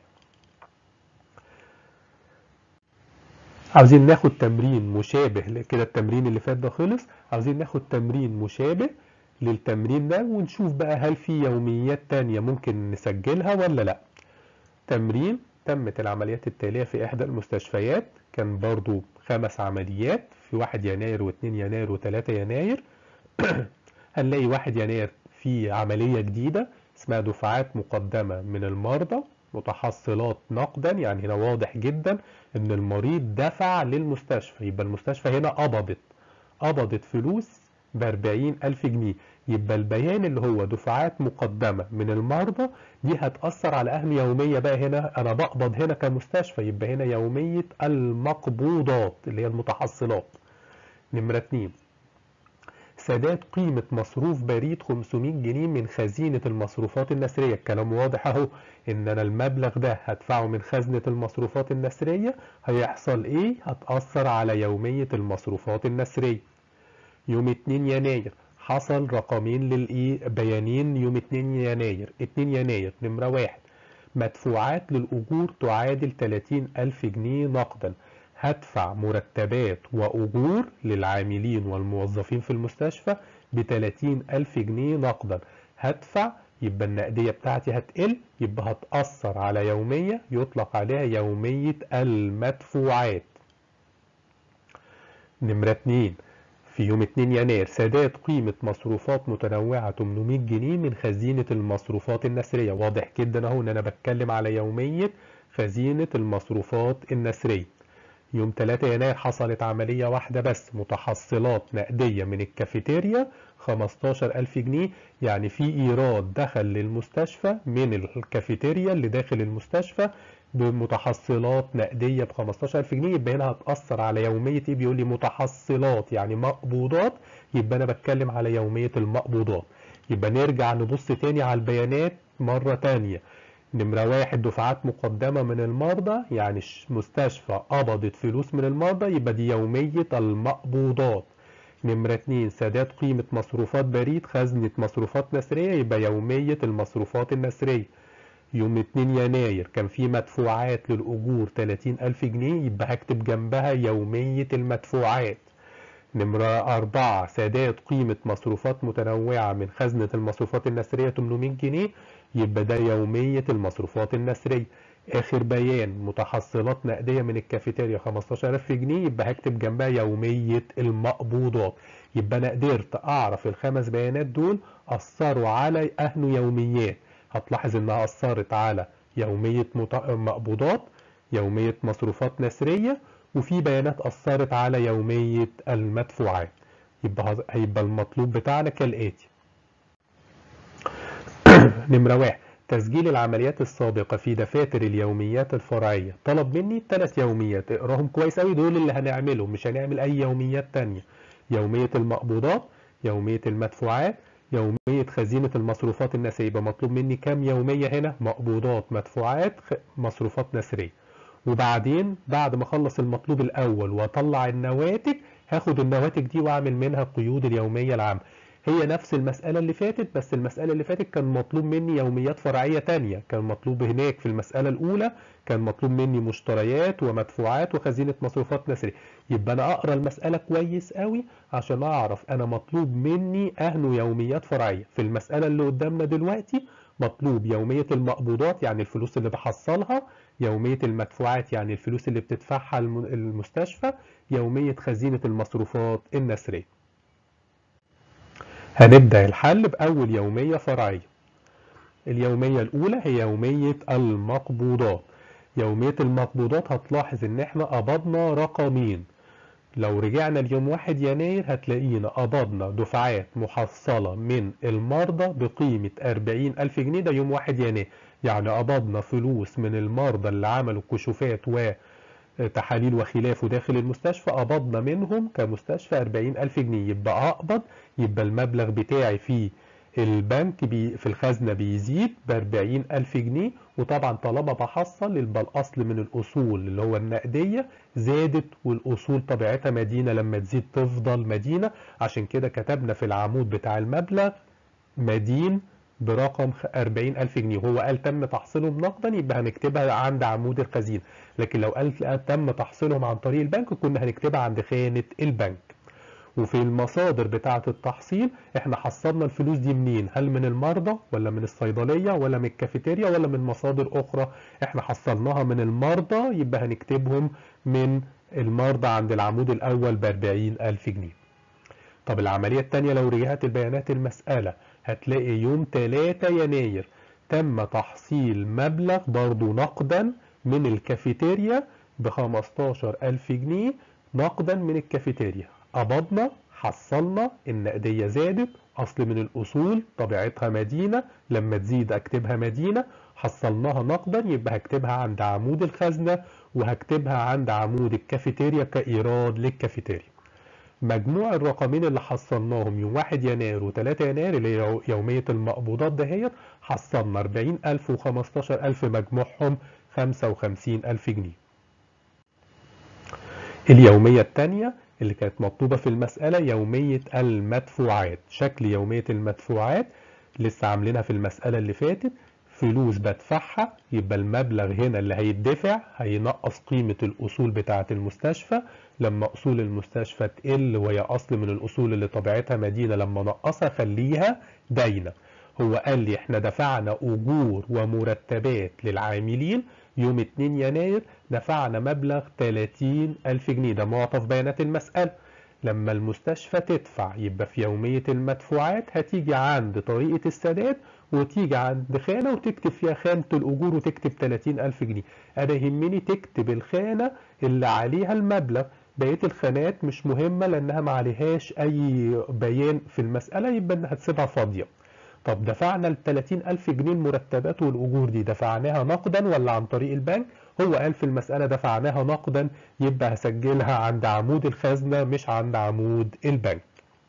عاوزين ناخد تمرين مشابه كده التمرين اللي فات ده خلص عاوزين ناخد تمرين مشابه للتمرين ده ونشوف بقى هل في يوميات تانية ممكن نسجلها ولا لا تمرين تمت العمليات التالية في إحدى المستشفيات كان برضو خمس عمليات في 1 يناير و2 يناير و3 يناير هنلاقي 1 يناير في عملية جديدة اسمها دفعات مقدمة من المرضى متحصلات نقدا يعني هنا واضح جدا ان المريض دفع للمستشفى يبقى المستشفى هنا قبضت قبضت فلوس بأربعين ألف جنيه يبقى البيان اللي هو دفعات مقدمة من المرضى دي هتأثر على أهم يومية بقى هنا أنا بقبض هنا كمستشفى يبقى هنا يومية المقبوضات اللي هي المتحصلات نمرة اتنين سداد قيمة مصروف بريد 500 جنيه من خزينة المصروفات النسرية الكلام واضح اهو ان انا المبلغ ده هدفعه من خزنة المصروفات النسرية هيحصل ايه هتأثر على يومية المصروفات النسرية يوم 2 يناير حصل رقمين للايه بيانين يوم 2 يناير 2 يناير نمرة واحد مدفوعات للأجور تعادل 30 ألف جنيه نقدا هدفع مرتبات وأجور للعاملين والموظفين في المستشفى ب 30 ألف جنيه نقدا هدفع يبقى النقدية بتاعتي هتقل يبقى هتأثر على يومية يطلق عليها يومية المدفوعات نمرة 2 في يوم 2 يناير سداد قيمة مصروفات متنوعة 800 جنيه من خزينة المصروفات النسرية واضح جدا اهو ان انا بتكلم على يومية خزينة المصروفات النسرية يوم 3 يناير حصلت عملية واحدة بس متحصلات نقدية من الكافيتيريا 15000 جنيه يعني في إيراد دخل للمستشفى من الكافيتيريا اللي داخل المستشفى بمتحصلات نقدية ب 15000 جنيه يبقى هنا هتأثر على يومية ايه بيقول لي متحصلات يعني مقبوضات يبقى أنا بتكلم على يومية المقبوضات يبقى نرجع نبص تاني على البيانات مرة تانية نمرة واحد دفعات مقدمة من المرضى يعني مستشفى قبضت فلوس من المرضى يبقى دي يومية المقبوضات نمرة اتنين سداد قيمة مصروفات بريد خزنة مصروفات نسرية يبقى يومية المصروفات النسرية يوم 2 يناير كان في مدفوعات للأجور 30 ألف جنيه يبقى هكتب جنبها يومية المدفوعات نمرة أربعة سداد قيمة مصروفات متنوعة من خزنة المصروفات النسرية 800 جنيه يبقى ده يومية المصروفات النسرية آخر بيان متحصلات نقدية من الكافيتيريا 15000 جنيه يبقى هكتب جنبها يومية المقبوضات يبقى أنا قدرت أعرف الخمس بيانات دول أثروا على أهن يوميات هتلاحظ إنها أثرت على يومية مقبوضات يومية مصروفات نسرية وفي بيانات أثرت على يومية المدفوعات يبقى هيبقى المطلوب بتاعنا كالآتي نمرة واحد تسجيل العمليات السابقة في دفاتر اليوميات الفرعية طلب مني ثلاث يوميات اقراهم كويس قوي دول اللي هنعملهم مش هنعمل أي يوميات تانية يومية المقبوضات يومية المدفوعات يومية خزينة المصروفات النسرية يبقى مطلوب مني كام يومية هنا مقبوضات مدفوعات مصروفات نسرية وبعدين بعد ما اخلص المطلوب الاول واطلع النواتج هاخد النواتج دي واعمل منها قيود اليوميه العامه هي نفس المسألة اللي فاتت بس المسألة اللي فاتت كان مطلوب مني يوميات فرعية تانية كان مطلوب هناك في المسألة الأولى كان مطلوب مني مشتريات ومدفوعات وخزينة مصروفات نسرية يبقى أنا أقرأ المسألة كويس قوي عشان أعرف أنا مطلوب مني أهن يوميات فرعية في المسألة اللي قدامنا دلوقتي مطلوب يومية المقبوضات يعني الفلوس اللي بحصلها يومية المدفوعات يعني الفلوس اللي بتدفعها المستشفى يومية خزينة المصروفات النسرية هنبدأ الحل بأول يومية فرعية اليومية الأولى هي يومية المقبوضات يومية المقبوضات هتلاحظ إن إحنا قبضنا رقمين لو رجعنا اليوم واحد يناير هتلاقينا قبضنا دفعات محصلة من المرضى بقيمة أربعين ألف جنيه ده يوم واحد يناير يعني قبضنا فلوس من المرضى اللي عملوا كشوفات و تحاليل وخلافه داخل المستشفى قبضنا منهم كمستشفى 40000 جنيه يبقى أقبض يبقى المبلغ بتاعي في البنك بي في الخزنة بيزيد ب 40000 جنيه وطبعا طالما بحصل يبقى الأصل من الأصول اللي هو النقدية زادت والأصول طبيعتها مدينة لما تزيد تفضل مدينة عشان كده كتبنا في العمود بتاع المبلغ مدين برقم 40000 جنيه وهو قال تم تحصيلهم نقدا يبقى هنكتبها عند عمود الخزينة لكن لو قال تم تحصيلهم عن طريق البنك كنا هنكتبها عند خانة البنك وفي المصادر بتاعة التحصيل احنا حصلنا الفلوس دي منين هل من المرضى ولا من الصيدلية ولا من الكافيتيريا ولا من مصادر اخرى احنا حصلناها من المرضى يبقى هنكتبهم من المرضى عند العمود الاول ب 40000 جنيه طب العملية التانية لو رجعت البيانات المسألة هتلاقي يوم 3 يناير تم تحصيل مبلغ برضو نقدا من الكافيتيريا ب 15000 جنيه نقدا من الكافيتيريا قبضنا حصلنا النقدية زادت أصل من الأصول طبيعتها مدينة لما تزيد أكتبها مدينة حصلناها نقدا يبقى هكتبها عند عمود الخزنة وهكتبها عند عمود الكافيتيريا كإيراد للكافيتيريا مجموع الرقمين اللي حصلناهم يوم 1 يناير و3 يناير اللي هي يومية المقبوضات دهيت حصلنا 40000 و15000 مجموعهم 55000 جنيه اليومية الثانية اللي كانت مطلوبة في المسألة يومية المدفوعات شكل يومية المدفوعات لسه عاملينها في المسألة اللي فاتت فلوس بدفعها يبقى المبلغ هنا اللي هيدفع هينقص قيمة الأصول بتاعة المستشفى لما أصول المستشفى تقل وهي أصل من الأصول اللي طبيعتها مدينة لما نقصها خليها داينة هو قال لي احنا دفعنا أجور ومرتبات للعاملين يوم 2 يناير دفعنا مبلغ 30 ألف جنيه ده معطى في بيانات المسألة لما المستشفى تدفع يبقى في يومية المدفوعات هتيجي عند طريقة السداد وتيجي عند خانة وتكتب فيها خانة الأجور وتكتب 30 ألف جنيه أنا يهمني تكتب الخانة اللي عليها المبلغ بقية الخانات مش مهمة لأنها ما عليهاش أي بيان في المسألة يبقى إنها هتسيبها فاضية طب دفعنا ال 30 ألف جنيه المرتبات والأجور دي دفعناها نقدا ولا عن طريق البنك؟ هو قال في المسألة دفعناها نقدا يبقى هسجلها عند عمود الخزنة مش عند عمود البنك.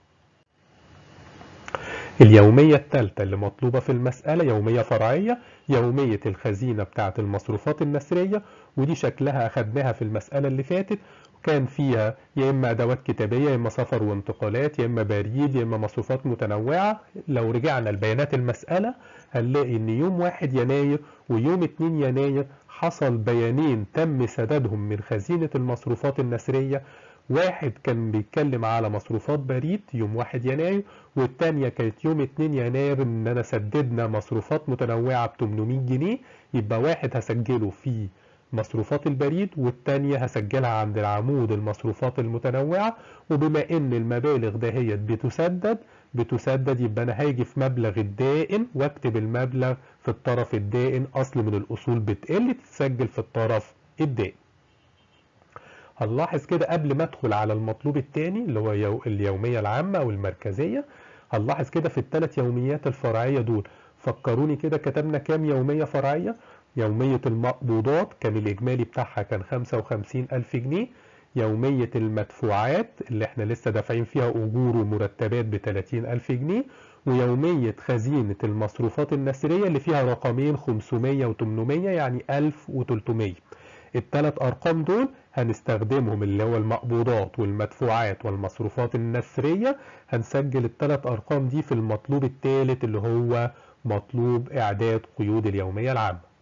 اليومية الثالثة اللي مطلوبة في المسألة يومية فرعية يومية الخزينة بتاعة المصروفات النسرية ودي شكلها أخدناها في المسألة اللي فاتت كان فيها يا إما أدوات كتابية يا إما سفر وانتقالات يا إما بريد يا إما مصروفات متنوعة لو رجعنا لبيانات المسألة هنلاقي إن يوم 1 يناير ويوم 2 يناير حصل بيانين تم سدادهم من خزينة المصروفات النسرية واحد كان بيتكلم على مصروفات بريد يوم 1 يناير والتانية كانت يوم 2 يناير ان انا سددنا مصروفات متنوعة ب 800 جنيه يبقى واحد هسجله في مصروفات البريد والتانية هسجلها عند العمود المصروفات المتنوعة وبما ان المبالغ دهيت بتسدد بتسدد يبقى انا هاجي في مبلغ الدائن واكتب المبلغ في الطرف الدائن اصل من الاصول بتقل تتسجل في الطرف الدائن هنلاحظ كده قبل ما ادخل على المطلوب الثاني اللي هو يو اليومية العامة او المركزية هنلاحظ كده في الثلاث يوميات الفرعية دول فكروني كده كتبنا كام يومية فرعية يومية المقبوضات كان الإجمالي بتاعها كان 55 ألف جنيه يومية المدفوعات اللي احنا لسه دافعين فيها أجور ومرتبات ب 30 ألف جنيه ويومية خزينة المصروفات النسرية اللي فيها رقمين 500 و 800 يعني 1300 الثلاث أرقام دول هنستخدمهم اللي هو المقبوضات والمدفوعات والمصروفات النسرية هنسجل الثلاث أرقام دي في المطلوب الثالث اللي هو مطلوب إعداد قيود اليومية العامة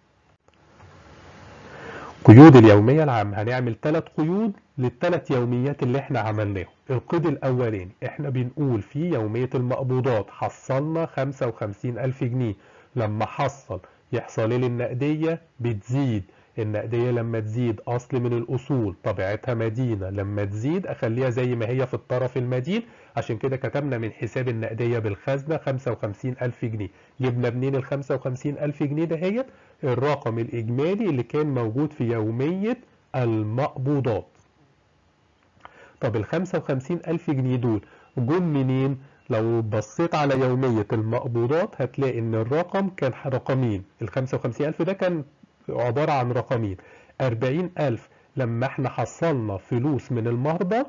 قيود اليومية العامة هنعمل ثلاث قيود للثلاث يوميات اللي احنا عملناهم القيد الأولاني احنا بنقول في يومية المقبوضات حصلنا 55 ألف جنيه لما حصل يحصل لي النقدية بتزيد النقدية لما تزيد أصل من الأصول طبيعتها مدينة لما تزيد أخليها زي ما هي في الطرف المدين عشان كده كتبنا من حساب النقدية بالخزنة 55 ألف جنيه جبنا منين ال 55 ألف جنيه دهيت الرقم الإجمالي اللي كان موجود في يومية المقبوضات طب ال 55 ألف جنيه دول جم منين؟ لو بصيت على يومية المقبوضات هتلاقي إن الرقم كان رقمين ال 55 ألف ده كان عبارة عن رقمين 40 ألف لما احنا حصلنا فلوس من المرضى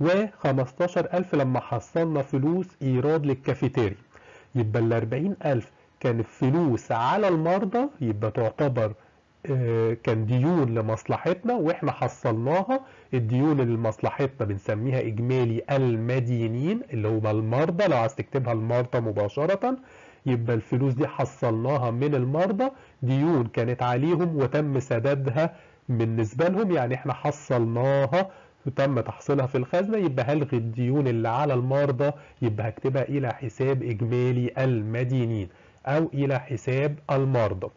و15000 لما حصلنا فلوس ايراد للكافيتيريا يبقى ال 40000 كان فلوس على المرضى يبقى تعتبر آه، كان ديون لمصلحتنا واحنا حصلناها الديون اللي لمصلحتنا بنسميها اجمالي المدينين اللي هو المرضى لو عايز تكتبها المرضى مباشرة يبقى الفلوس دي حصلناها من المرضى ديون كانت عليهم وتم سدادها بالنسبة لهم يعني احنا حصلناها وتم تحصيلها في الخزنة يبقى هلغي الديون اللي على المرضى يبقى هكتبها إلى حساب إجمالي المدينين أو إلى حساب المرضى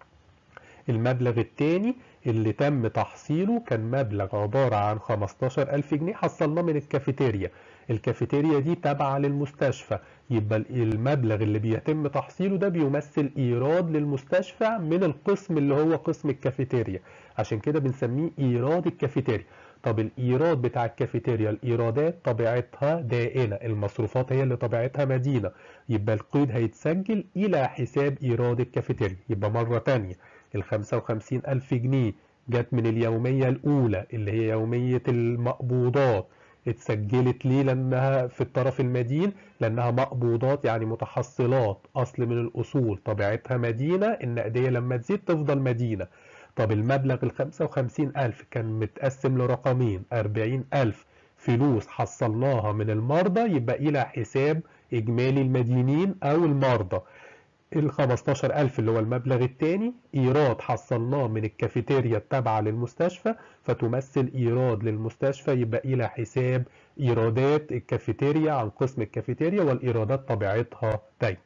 المبلغ الثاني اللي تم تحصيله كان مبلغ عبارة عن 15000 جنيه حصلناه من الكافيتيريا الكافيتيريا دي تابعة للمستشفى يبقى المبلغ اللي بيتم تحصيله ده بيمثل إيراد للمستشفى من القسم اللي هو قسم الكافيتيريا عشان كده بنسميه إيراد الكافيتيريا طب الإيراد بتاع الكافيتيريا الإيرادات طبيعتها دائنة المصروفات هي اللي طبيعتها مدينة يبقى القيد هيتسجل إلى حساب إيراد الكافيتيريا يبقى مرة تانية ال 55 ألف جنيه جت من اليومية الأولى اللي هي يومية المقبوضات اتسجلت ليه لأنها في الطرف المدين لأنها مقبوضات يعني متحصلات أصل من الأصول طبيعتها مدينة النقدية لما تزيد تفضل مدينة طب المبلغ ال 55 ألف كان متقسم لرقمين 40 ألف فلوس حصلناها من المرضى يبقى إلى حساب إجمالي المدينين أو المرضى ال 15000 اللي هو المبلغ الثاني إيراد حصلناه من الكافيتيريا التابعة للمستشفى فتمثل إيراد للمستشفى يبقى إلى حساب إيرادات الكافيتيريا عن قسم الكافيتيريا والإيرادات طبيعتها دايما.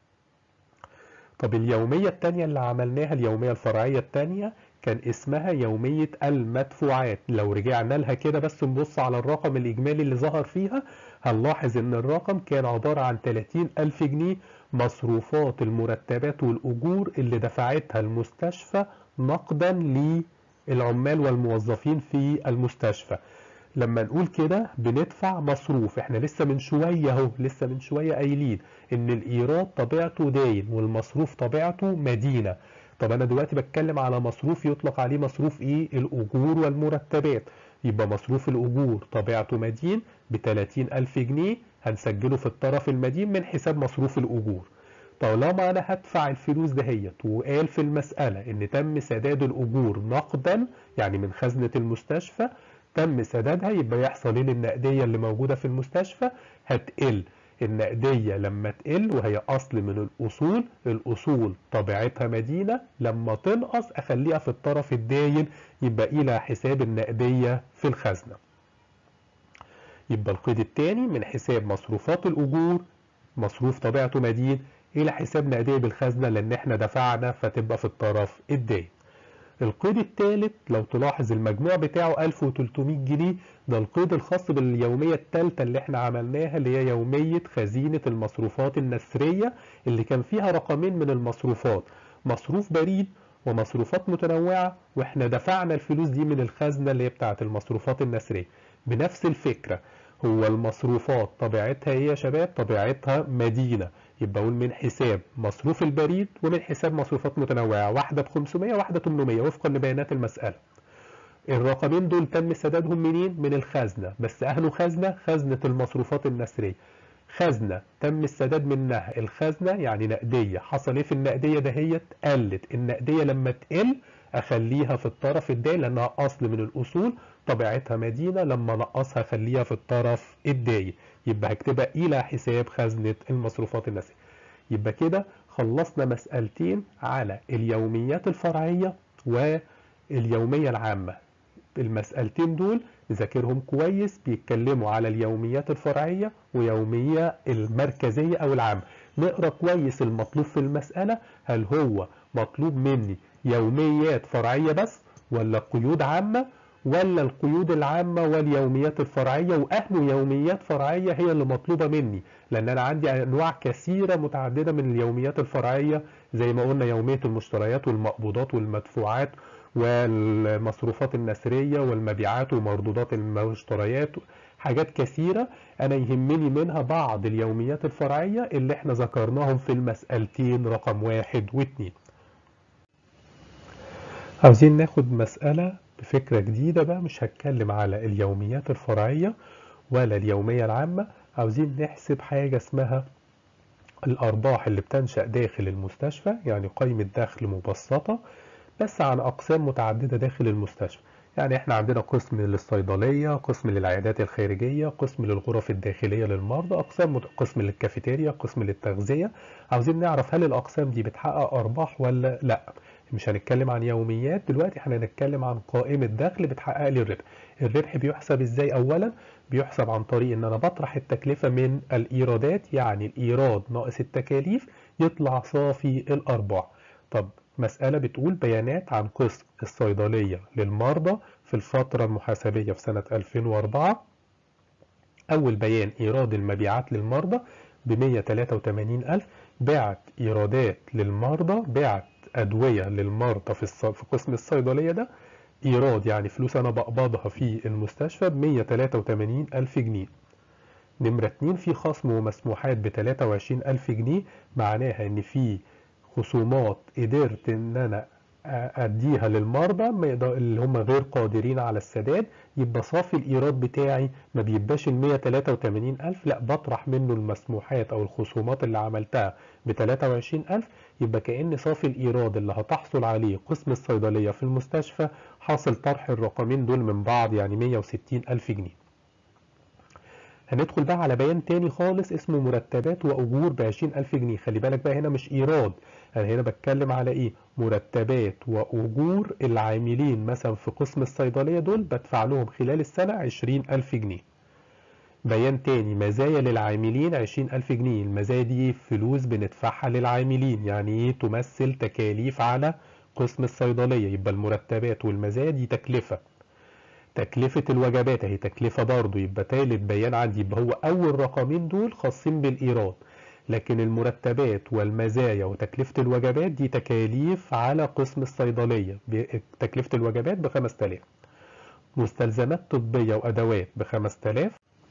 طب اليومية الثانية اللي عملناها اليومية الفرعية الثانية كان اسمها يومية المدفوعات لو رجعنا لها كده بس نبص على الرقم الإجمالي اللي ظهر فيها هنلاحظ إن الرقم كان عبارة عن 30 ألف جنيه مصروفات المرتبات والأجور اللي دفعتها المستشفى نقدا للعمال والموظفين في المستشفى لما نقول كده بندفع مصروف احنا لسه من شوية اهو لسه من شوية قايلين ان الايراد طبيعته داين والمصروف طبيعته مدينة طب انا دلوقتي بتكلم على مصروف يطلق عليه مصروف ايه الاجور والمرتبات يبقى مصروف الاجور طبيعته مدين ب 30 الف جنيه هنسجله في الطرف المدين من حساب مصروف الاجور طالما انا هدفع الفلوس دهيت وقال في المسألة ان تم سداد الاجور نقدا يعني من خزنة المستشفى تم سدادها يبقى يحصل ان النقدية اللي موجودة في المستشفى هتقل النقدية لما تقل وهي أصل من الأصول الأصول طبيعتها مدينة لما تنقص أخليها في الطرف الداين يبقى إلى حساب النقدية في الخزنة يبقى القيد الثاني من حساب مصروفات الأجور مصروف طبيعته مدين إلى حساب نقدية بالخزنة لأن احنا دفعنا فتبقى في الطرف الداين القيد الثالث لو تلاحظ المجموع بتاعه 1300 جنيه ده القيد الخاص باليومية الثالثة اللي احنا عملناها اللي هي يومية خزينة المصروفات النسرية اللي كان فيها رقمين من المصروفات مصروف بريد ومصروفات متنوعة واحنا دفعنا الفلوس دي من الخزنة اللي هي بتاعة المصروفات النسرية بنفس الفكرة هو المصروفات طبيعتها ايه يا شباب طبيعتها مدينة يبقى اقول من حساب مصروف البريد ومن حساب مصروفات متنوعة واحدة ب 500 واحدة 800 وفقا لبيانات المسألة الرقمين دول تم سدادهم منين من الخزنة بس اهله خزنة خزنة المصروفات النسرية خزنة تم السداد منها الخزنة يعني نقدية حصل ايه في النقدية دهيت قلت النقدية لما تقل اخليها في الطرف الداين لانها اصل من الاصول طبيعتها مدينة لما نقصها خليها في الطرف الداين يبقى هكتبها الى حساب خزنة المصروفات النسرية يبقى كده خلصنا مسألتين على اليوميات الفرعية واليومية العامة المسألتين دول نذاكرهم كويس بيتكلموا على اليوميات الفرعية ويومية المركزية أو العامة نقرأ كويس المطلوب في المسألة هل هو مطلوب مني يوميات فرعية بس ولا قيود عامة ولا القيود العامة واليوميات الفرعية وأهم يوميات فرعية هي اللي مطلوبة مني لأن أنا عندي أنواع كثيرة متعددة من اليوميات الفرعية زي ما قلنا يومية المشتريات والمقبوضات والمدفوعات والمصروفات النسرية والمبيعات ومردودات المشتريات حاجات كثيرة أنا يهمني منها بعض اليوميات الفرعية اللي احنا ذكرناهم في المسألتين رقم واحد واثنين عاوزين ناخد مسألة فكرة جديدة بقى مش هتكلم على اليوميات الفرعية ولا اليومية العامة عاوزين نحسب حاجة اسمها الأرباح اللي بتنشأ داخل المستشفى يعني قيمة دخل مبسطة بس عن أقسام متعددة داخل المستشفى يعني احنا عندنا قسم للصيدلية قسم للعيادات الخارجية قسم للغرف الداخلية للمرضى أقسام مت... قسم للكافيتيريا قسم للتغذية عاوزين نعرف هل الأقسام دي بتحقق أرباح ولا لا مش هنتكلم عن يوميات دلوقتي احنا هنتكلم عن قائمة دخل بتحقق لي الربح الربح بيحسب ازاي اولا بيحسب عن طريق ان انا بطرح التكلفة من الايرادات يعني الايراد ناقص التكاليف يطلع صافي الارباح طب مسألة بتقول بيانات عن قسم الصيدلية للمرضى في الفترة المحاسبية في سنة 2004 أول بيان إيراد المبيعات للمرضى ب 183 ألف باعت إيرادات للمرضى باعت أدوية للمرضى في, الص... في قسم الصيدلية ده إيراد يعني فلوس أنا بقبضها في المستشفى ب 183 ألف جنيه نمرة 2 في خصم ومسموحات ب 23 ألف جنيه معناها إن في خصومات قدرت إن أنا أديها للمرضى اللي هم غير قادرين على السداد يبقى صافي الإيراد بتاعي ما بيبقاش ال 183 ألف لا بطرح منه المسموحات أو الخصومات اللي عملتها ب 23 ألف يبقى كأن صافي الإيراد اللي هتحصل عليه قسم الصيدلية في المستشفى حاصل طرح الرقمين دول من بعض يعني 160 ألف جنيه هندخل بقى على بيان تاني خالص اسمه مرتبات وأجور ب 20 ألف جنيه خلي بالك بقى هنا مش إيراد أنا هنا بتكلم على إيه مرتبات وأجور العاملين مثلا في قسم الصيدلية دول بدفع لهم خلال السنة 20 ألف جنيه بيان تاني مزايا للعاملين 20 ألف جنيه المزايا دي فلوس بندفعها للعاملين يعني إيه تمثل تكاليف على قسم الصيدلية يبقى المرتبات والمزايا دي تكلفة تكلفة الوجبات اهي تكلفة برضه يبقى تالت بيان عندي يبقى هو أول رقمين دول خاصين بالإيراد لكن المرتبات والمزايا وتكلفة الوجبات دي تكاليف على قسم الصيدلية تكلفة الوجبات ب 5000 مستلزمات طبية وأدوات ب 5000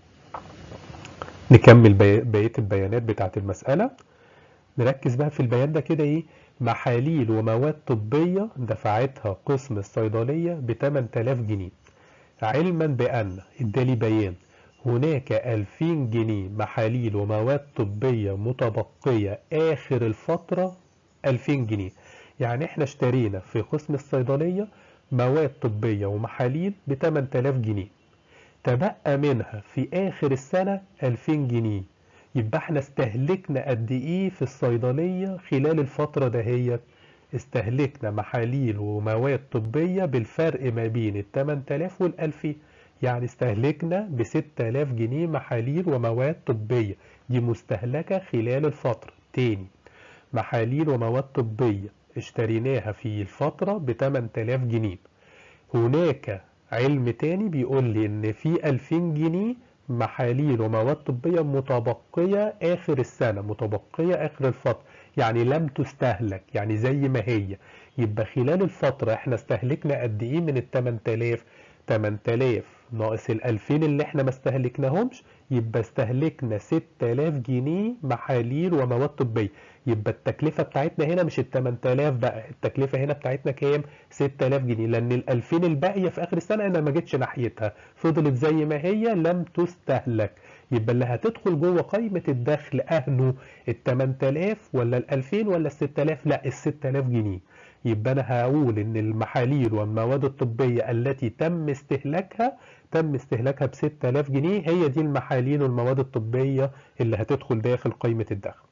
نكمل بقية البيانات بتاعت المسألة نركز بقى في البيان ده كده ايه محاليل ومواد طبية دفعتها قسم الصيدلية ب 8000 جنيه علما بأن ادالي بيان هناك 2000 جنيه محاليل ومواد طبية متبقية آخر الفترة 2000 جنيه يعني احنا اشترينا في قسم الصيدلية مواد طبية ومحاليل ب 8000 جنيه تبقى منها في آخر السنة 2000 جنيه يبقى احنا استهلكنا قد ايه في الصيدلية خلال الفترة دهيت استهلكنا محاليل ومواد طبية بالفرق ما بين ال 8000 وال 2000 يعني استهلكنا ب 6000 جنيه محاليل ومواد طبية دي مستهلكة خلال الفترة تاني محاليل ومواد طبية اشتريناها في الفترة ب 8000 جنيه هناك علم تاني بيقول لي ان في 2000 جنيه محاليل ومواد طبية متبقية آخر السنة متبقية آخر الفترة يعني لم تستهلك يعني زي ما هي يبقى خلال الفترة احنا استهلكنا قد ايه من ال 8000 8000 ناقص ال 2000 اللي احنا ما استهلكناهمش يبقى استهلكنا 6000 جنيه محاليل ومواد طبية يبقى التكلفة بتاعتنا هنا مش ال 8000 بقى التكلفة هنا بتاعتنا كام 6000 جنيه لان ال 2000 الباقية في اخر السنة انا ما جيتش ناحيتها فضلت زي ما هي لم تستهلك يبقى اللي هتدخل جوه قائمة الدخل أهنه ال 8000 ولا ال 2000 ولا ال 6000 لا ال 6000 جنيه يبقى أنا هقول إن المحاليل والمواد الطبية التي تم استهلاكها تم استهلاكها ب 6000 جنيه هي دي المحاليل والمواد الطبية اللي هتدخل داخل قائمة الدخل.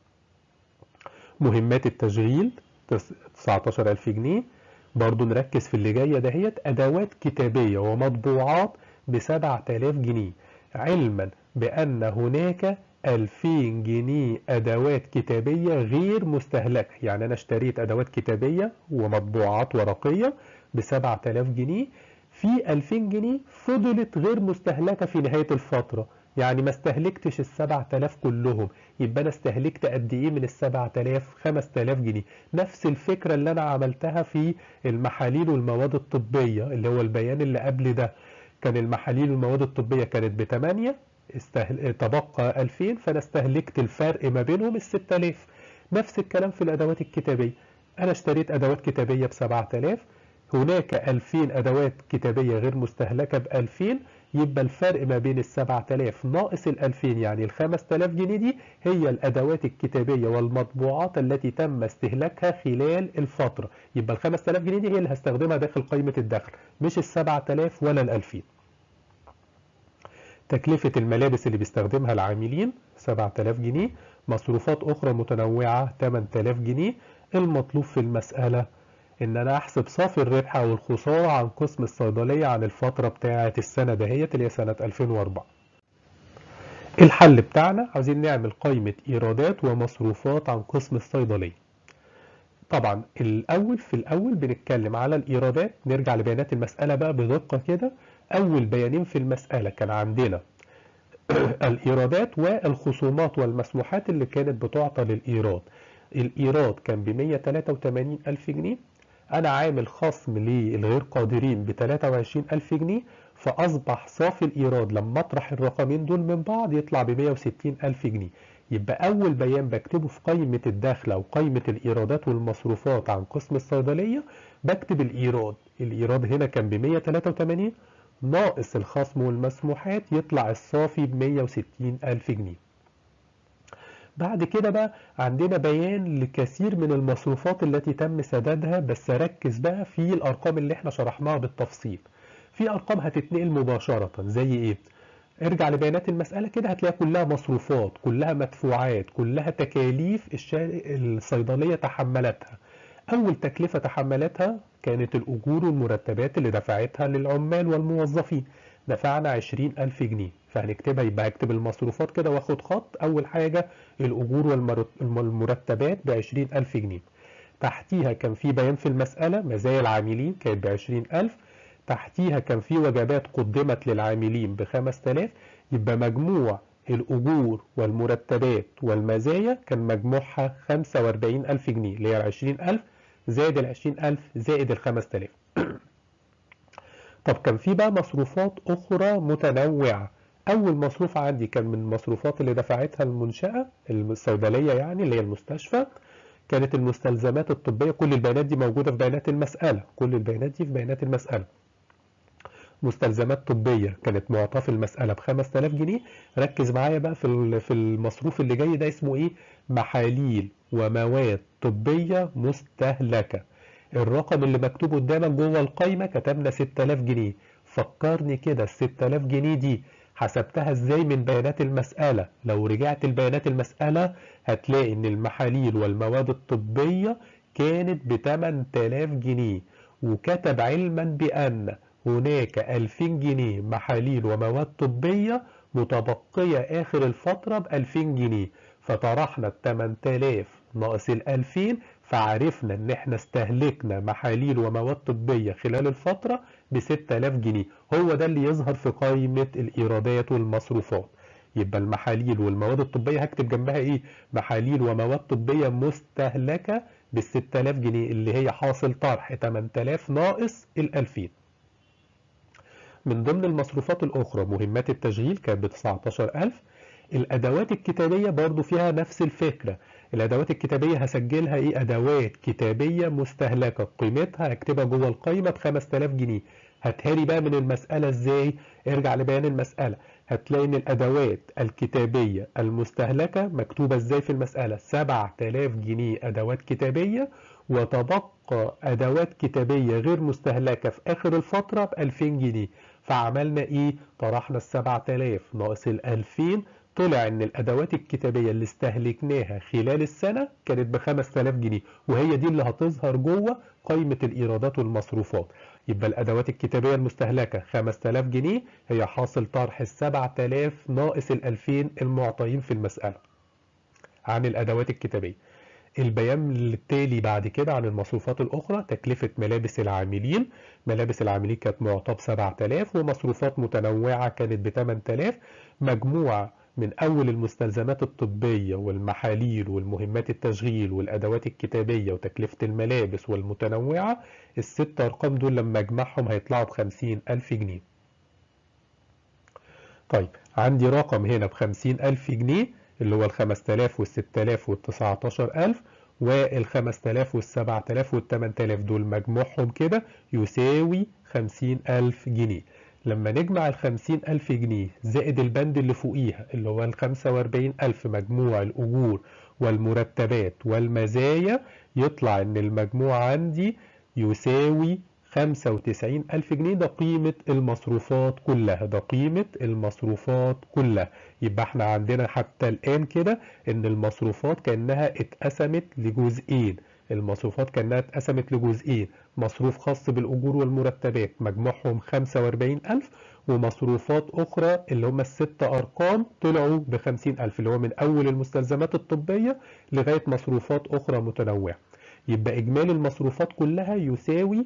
مهمات التشغيل 19000 جنيه برضو نركز في اللي جاية دهيت أدوات كتابية ومطبوعات ب 7000 جنيه علما بأن هناك 2000 جنيه أدوات كتابية غير مستهلكة يعني أنا اشتريت أدوات كتابية ومطبوعات ورقية ب 7000 جنيه في 2000 جنيه فضلت غير مستهلكة في نهاية الفترة يعني ما استهلكتش ال 7000 كلهم يبقى انا استهلكت قد ايه من ال 7000 5000 جنيه نفس الفكرة اللي انا عملتها في المحاليل والمواد الطبية اللي هو البيان اللي قبل ده كان المحاليل والمواد الطبية كانت ب 8 استهل... تبقى 2000 فانا استهلكت الفرق ما بينهم ال 6000 نفس الكلام في الادوات الكتابيه انا اشتريت ادوات كتابيه ب 7000 هناك 2000 أدوات كتابية غير مستهلكة ب 2000 يبقى الفرق ما بين ال 7000 ناقص ال 2000 يعني ال 5000 جنيه دي هي الأدوات الكتابية والمطبوعات التي تم استهلاكها خلال الفترة يبقى ال 5000 جنيه دي هي اللي هستخدمها داخل قائمة الدخل مش ال 7000 ولا ال 2000 تكلفة الملابس اللي بيستخدمها العاملين 7000 جنيه مصروفات أخرى متنوعة 8000 جنيه المطلوب في المسألة إن أنا أحسب صافي الربح أو الخسارة عن قسم الصيدلية عن الفترة بتاعة السنة دهيت اللي هي سنة 2004 الحل بتاعنا عاوزين نعمل قائمة إيرادات ومصروفات عن قسم الصيدلية طبعا الأول في الأول بنتكلم على الإيرادات نرجع لبيانات المسألة بقى بدقة كده أول بيانين في المسألة كان عندنا الإيرادات والخصومات والمسموحات اللي كانت بتعطى للإيراد الإيراد كان ب 183 ألف جنيه أنا عامل خصم للغير قادرين ب 23 ألف جنيه فأصبح صافي الإيراد لما أطرح الرقمين دول من بعض يطلع ب 160 ألف جنيه يبقى أول بيان بكتبه في قائمة الدخل أو قائمة الإيرادات والمصروفات عن قسم الصيدلية بكتب الإيراد الإيراد هنا كان ب 183 ناقص الخصم والمسموحات يطلع الصافي ب 160 ألف جنيه بعد كده بقى عندنا بيان لكثير من المصروفات التي تم سدادها بس ركز بقى في الأرقام اللي احنا شرحناها بالتفصيل في أرقام هتتنقل مباشرة زي ايه ارجع لبيانات المسألة كده هتلاقي كلها مصروفات كلها مدفوعات كلها تكاليف الصيدلية تحملتها أول تكلفة تحملتها كانت الأجور والمرتبات اللي دفعتها للعمال والموظفين دفعنا عشرين ألف جنيه فهنكتبها يبقى هكتب المصروفات كده واخد خط أول حاجة الأجور والمرتبات بعشرين ألف جنيه تحتيها كان في بيان في المسألة مزايا العاملين كانت بعشرين ألف تحتيها كان في وجبات قدمت للعاملين بخمس تلاف يبقى مجموع الأجور والمرتبات والمزايا كان مجموعها خمسة وأربعين ألف جنيه اللي هي العشرين ألف زائد العشرين ألف زائد الخمس تلاف طب كان في بقى مصروفات أخرى متنوعة أول مصروف عندي كان من المصروفات اللي دفعتها المنشأة الصيدلية يعني اللي هي المستشفى كانت المستلزمات الطبية كل البيانات دي موجودة في بيانات المسألة كل البيانات دي في بيانات المسألة مستلزمات طبية كانت معطاة في المسألة ب 5000 جنيه ركز معايا بقى في في المصروف اللي جاي ده اسمه ايه محاليل ومواد طبية مستهلكة الرقم اللي مكتوب قدامك جوه القايمة كتبنا 6000 جنيه فكرني كده ال 6000 جنيه دي حسبتها ازاي من بيانات المسألة لو رجعت لبيانات المسألة هتلاقي ان المحاليل والمواد الطبية كانت ب 8000 جنيه وكتب علما بأن هناك 2000 جنيه محاليل ومواد طبية متبقية آخر الفترة ب 2000 جنيه فطرحنا ال 8000 ناقص ال 2000 فعرفنا ان احنا استهلكنا محاليل ومواد طبية خلال الفترة ب 6000 جنيه هو ده اللي يظهر في قائمة الإيرادات والمصروفات يبقى المحاليل والمواد الطبية هكتب جنبها ايه محاليل ومواد طبية مستهلكة بال 6000 جنيه اللي هي حاصل طرح 8000 ناقص ال 2000 من ضمن المصروفات الأخرى مهمات التشغيل كانت ب 19000 الأدوات الكتابية برضو فيها نفس الفكرة الأدوات الكتابية هسجلها إيه أدوات كتابية مستهلكة قيمتها هكتبها جوه القايمة ب 5000 جنيه هتهاري بقى من المسألة إزاي ارجع لبيان المسألة هتلاقي إن الأدوات الكتابية المستهلكة مكتوبة إزاي في المسألة 7000 جنيه أدوات كتابية وتبقى أدوات كتابية غير مستهلكة في آخر الفترة ب 2000 جنيه فعملنا إيه؟ طرحنا ال 7000 ناقص ال 2000 طلع ان الادوات الكتابيه اللي استهلكناها خلال السنه كانت ب 5000 جنيه وهي دي اللي هتظهر جوه قائمه الايرادات والمصروفات يبقى الادوات الكتابيه المستهلكه 5000 جنيه هي حاصل طرح ال 7000 ناقص ال 2000 المعطيين في المساله عن الادوات الكتابيه البيان التالي بعد كده عن المصروفات الأخرى تكلفة ملابس العاملين ملابس العاملين كانت معطاة ب 7000 ومصروفات متنوعة كانت ب 8000 مجموعة من أول المستلزمات الطبية والمحاليل والمهمات التشغيل والأدوات الكتابية وتكلفة الملابس والمتنوعة الست أرقام دول لما أجمعهم هيطلعوا بخمسين ألف جنيه طيب عندي رقم هنا بخمسين ألف جنيه اللي هو الخمس تلاف والست تلاف والتسعتاشر ألف وال 5000 وال 7000 وال 8000 دول مجموعهم كده يساوي 50000 جنيه لما نجمع ال 50000 جنيه زائد البند اللي فوقيها اللي هو ال 45000 مجموع الأجور والمرتبات والمزايا يطلع إن المجموع عندي يساوي 95000 جنيه ده قيمة المصروفات كلها ده قيمة المصروفات كلها يبقى احنا عندنا حتى الآن كده إن المصروفات كأنها اتقسمت لجزئين المصروفات كأنها اتقسمت لجزئين مصروف خاص بالأجور والمرتبات مجموعهم 45000 ومصروفات أخرى اللي هم الست أرقام طلعوا ب 50000 اللي هو من أول المستلزمات الطبية لغاية مصروفات أخرى متنوعة يبقى إجمالي المصروفات كلها يساوي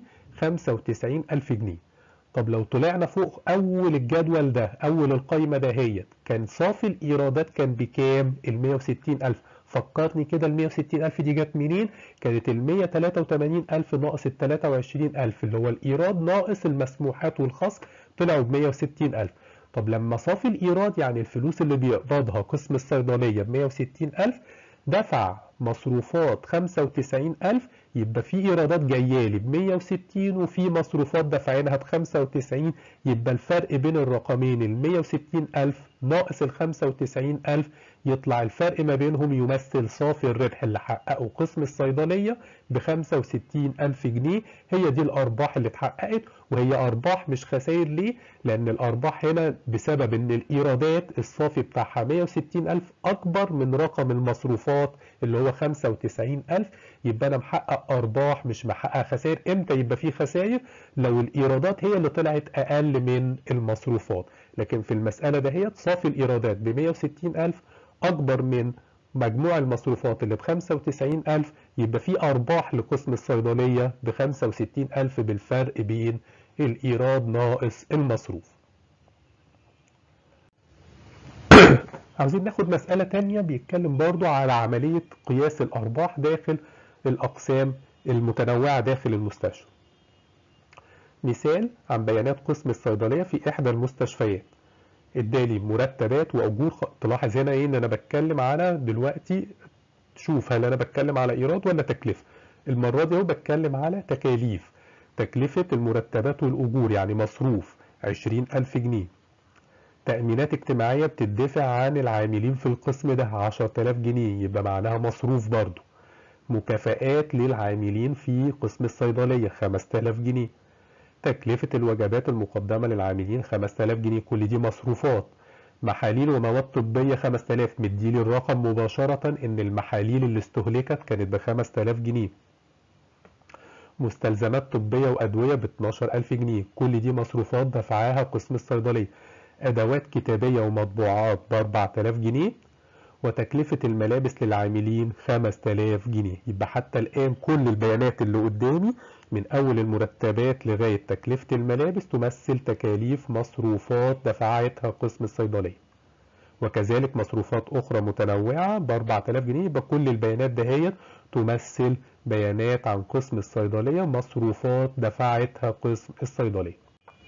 95000 جنيه طب لو طلعنا فوق أول الجدول ده أول القايمة دهيت كان صافي الإيرادات كان بكام؟ ال 160000 فكرني كده ال 160000 دي جت منين؟ كانت ال 183000 ناقص ال 23000 اللي هو الإيراد ناقص المسموحات والخصم طلعوا ب 160000 طب لما صافي الإيراد يعني الفلوس اللي بيقبضها قسم الصيدلية ب 160000 دفع مصروفات 95000 يبقى في ايرادات جايه لي ب 160 وفي مصروفات دافعينها ب 95 يبقى الفرق بين الرقمين ال 160000 ناقص ال 95000 يطلع الفرق ما بينهم يمثل صافي الربح اللي حققه قسم الصيدليه ب 65000 جنيه هي دي الارباح اللي اتحققت وهي ارباح مش خسائر ليه؟ لان الارباح هنا بسبب ان الايرادات الصافي بتاعها 160000 اكبر من رقم المصروفات اللي هو 95000 يبقى انا محقق ارباح مش محقق خسائر امتى يبقى في خسائر لو الايرادات هي اللي طلعت اقل من المصروفات لكن في المساله دهيت صافي الايرادات ب 160000 اكبر من مجموع المصروفات اللي ب 95000 يبقى في ارباح لقسم الصيدليه ب 65000 بالفرق بين الايراد ناقص المصروف عاوزين ناخد مسألة تانية بيتكلم برضو على عملية قياس الأرباح داخل الأقسام المتنوعة داخل المستشفى مثال عن بيانات قسم الصيدلية في إحدى المستشفيات ادالي مرتبات وأجور خ... تلاحظ هنا إيه إن أنا بتكلم على دلوقتي شوف هل أنا بتكلم على إيراد ولا تكلفة المرة دي هو بتكلم على تكاليف تكلفة المرتبات والأجور يعني مصروف عشرين ألف جنيه تأمينات اجتماعية بتدفع عن العاملين في القسم ده 10000 جنيه يبقى معناها مصروف برضو مكافآت للعاملين في قسم الصيدلية 5000 جنيه تكلفة الوجبات المقدمة للعاملين 5000 جنيه كل دي مصروفات محاليل ومواد طبية 5000 مديلي الرقم مباشرة ان المحاليل اللي استهلكت كانت ب 5000 جنيه مستلزمات طبية وأدوية ب 12000 جنيه كل دي مصروفات دفعاها قسم الصيدلية أدوات كتابية ومطبوعات ب 4000 جنيه وتكلفة الملابس للعاملين 5000 جنيه يبقى حتى الآن كل البيانات اللي قدامي من أول المرتبات لغاية تكلفة الملابس تمثل تكاليف مصروفات دفعتها قسم الصيدلية وكذلك مصروفات أخرى متنوعة ب 4000 جنيه يبقى كل البيانات دهيت تمثل بيانات عن قسم الصيدلية مصروفات دفعتها قسم الصيدلية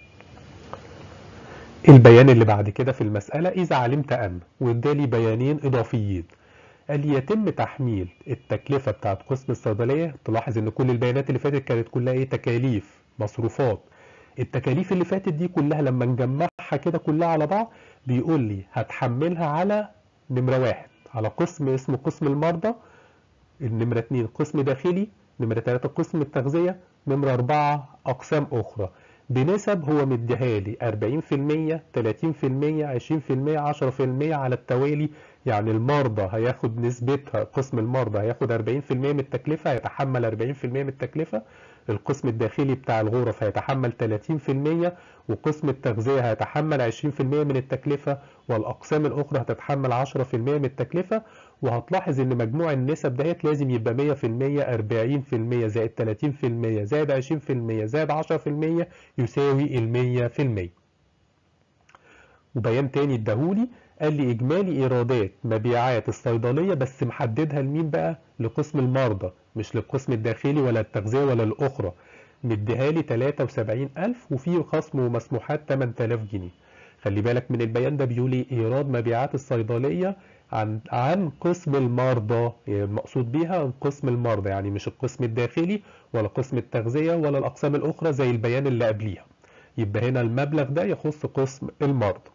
البيان اللي بعد كده في المسألة إذا علمت أن وادالي بيانين إضافيين قال لي يتم تحميل التكلفة بتاعت قسم الصيدلية تلاحظ إن كل البيانات اللي فاتت كانت كلها إيه تكاليف مصروفات التكاليف اللي فاتت دي كلها لما نجمعها كده كلها على بعض بيقول لي هتحملها على نمرة واحد على قسم اسمه قسم المرضى النمرة اتنين قسم داخلي نمرة تلاتة قسم التغذية نمرة أربعة أقسام أخرى بنسب هو مديها لي 40% 30% 20% 10% على التوالي يعني المرضى هياخد نسبتها قسم المرضى هياخد 40% من التكلفة هيتحمل 40% من التكلفة القسم الداخلي بتاع الغرف هيتحمل 30% وقسم التغذية هيتحمل 20% من التكلفة والأقسام الأخرى هتتحمل 10% من التكلفة وهتلاحظ إن مجموع النسب دهيت لازم يبقى 100% 40% زائد 30% زائد 20% زائد 10% يساوي ال 100% وبيان تاني اداهولي قال لي إجمالي إيرادات مبيعات الصيدلية بس محددها لمين بقى؟ لقسم المرضى مش للقسم الداخلي ولا التغذية ولا الأخرى مديها لي 73000 وفي خصم ومسموحات 8000 جنيه خلي بالك من البيان ده بيقول لي إيراد مبيعات الصيدلية عن عن قسم المرضى يعني المقصود بيها عن قسم المرضى يعني مش القسم الداخلي ولا قسم التغذية ولا الأقسام الأخرى زي البيان اللي قبليها يبقى هنا المبلغ ده يخص قسم المرضى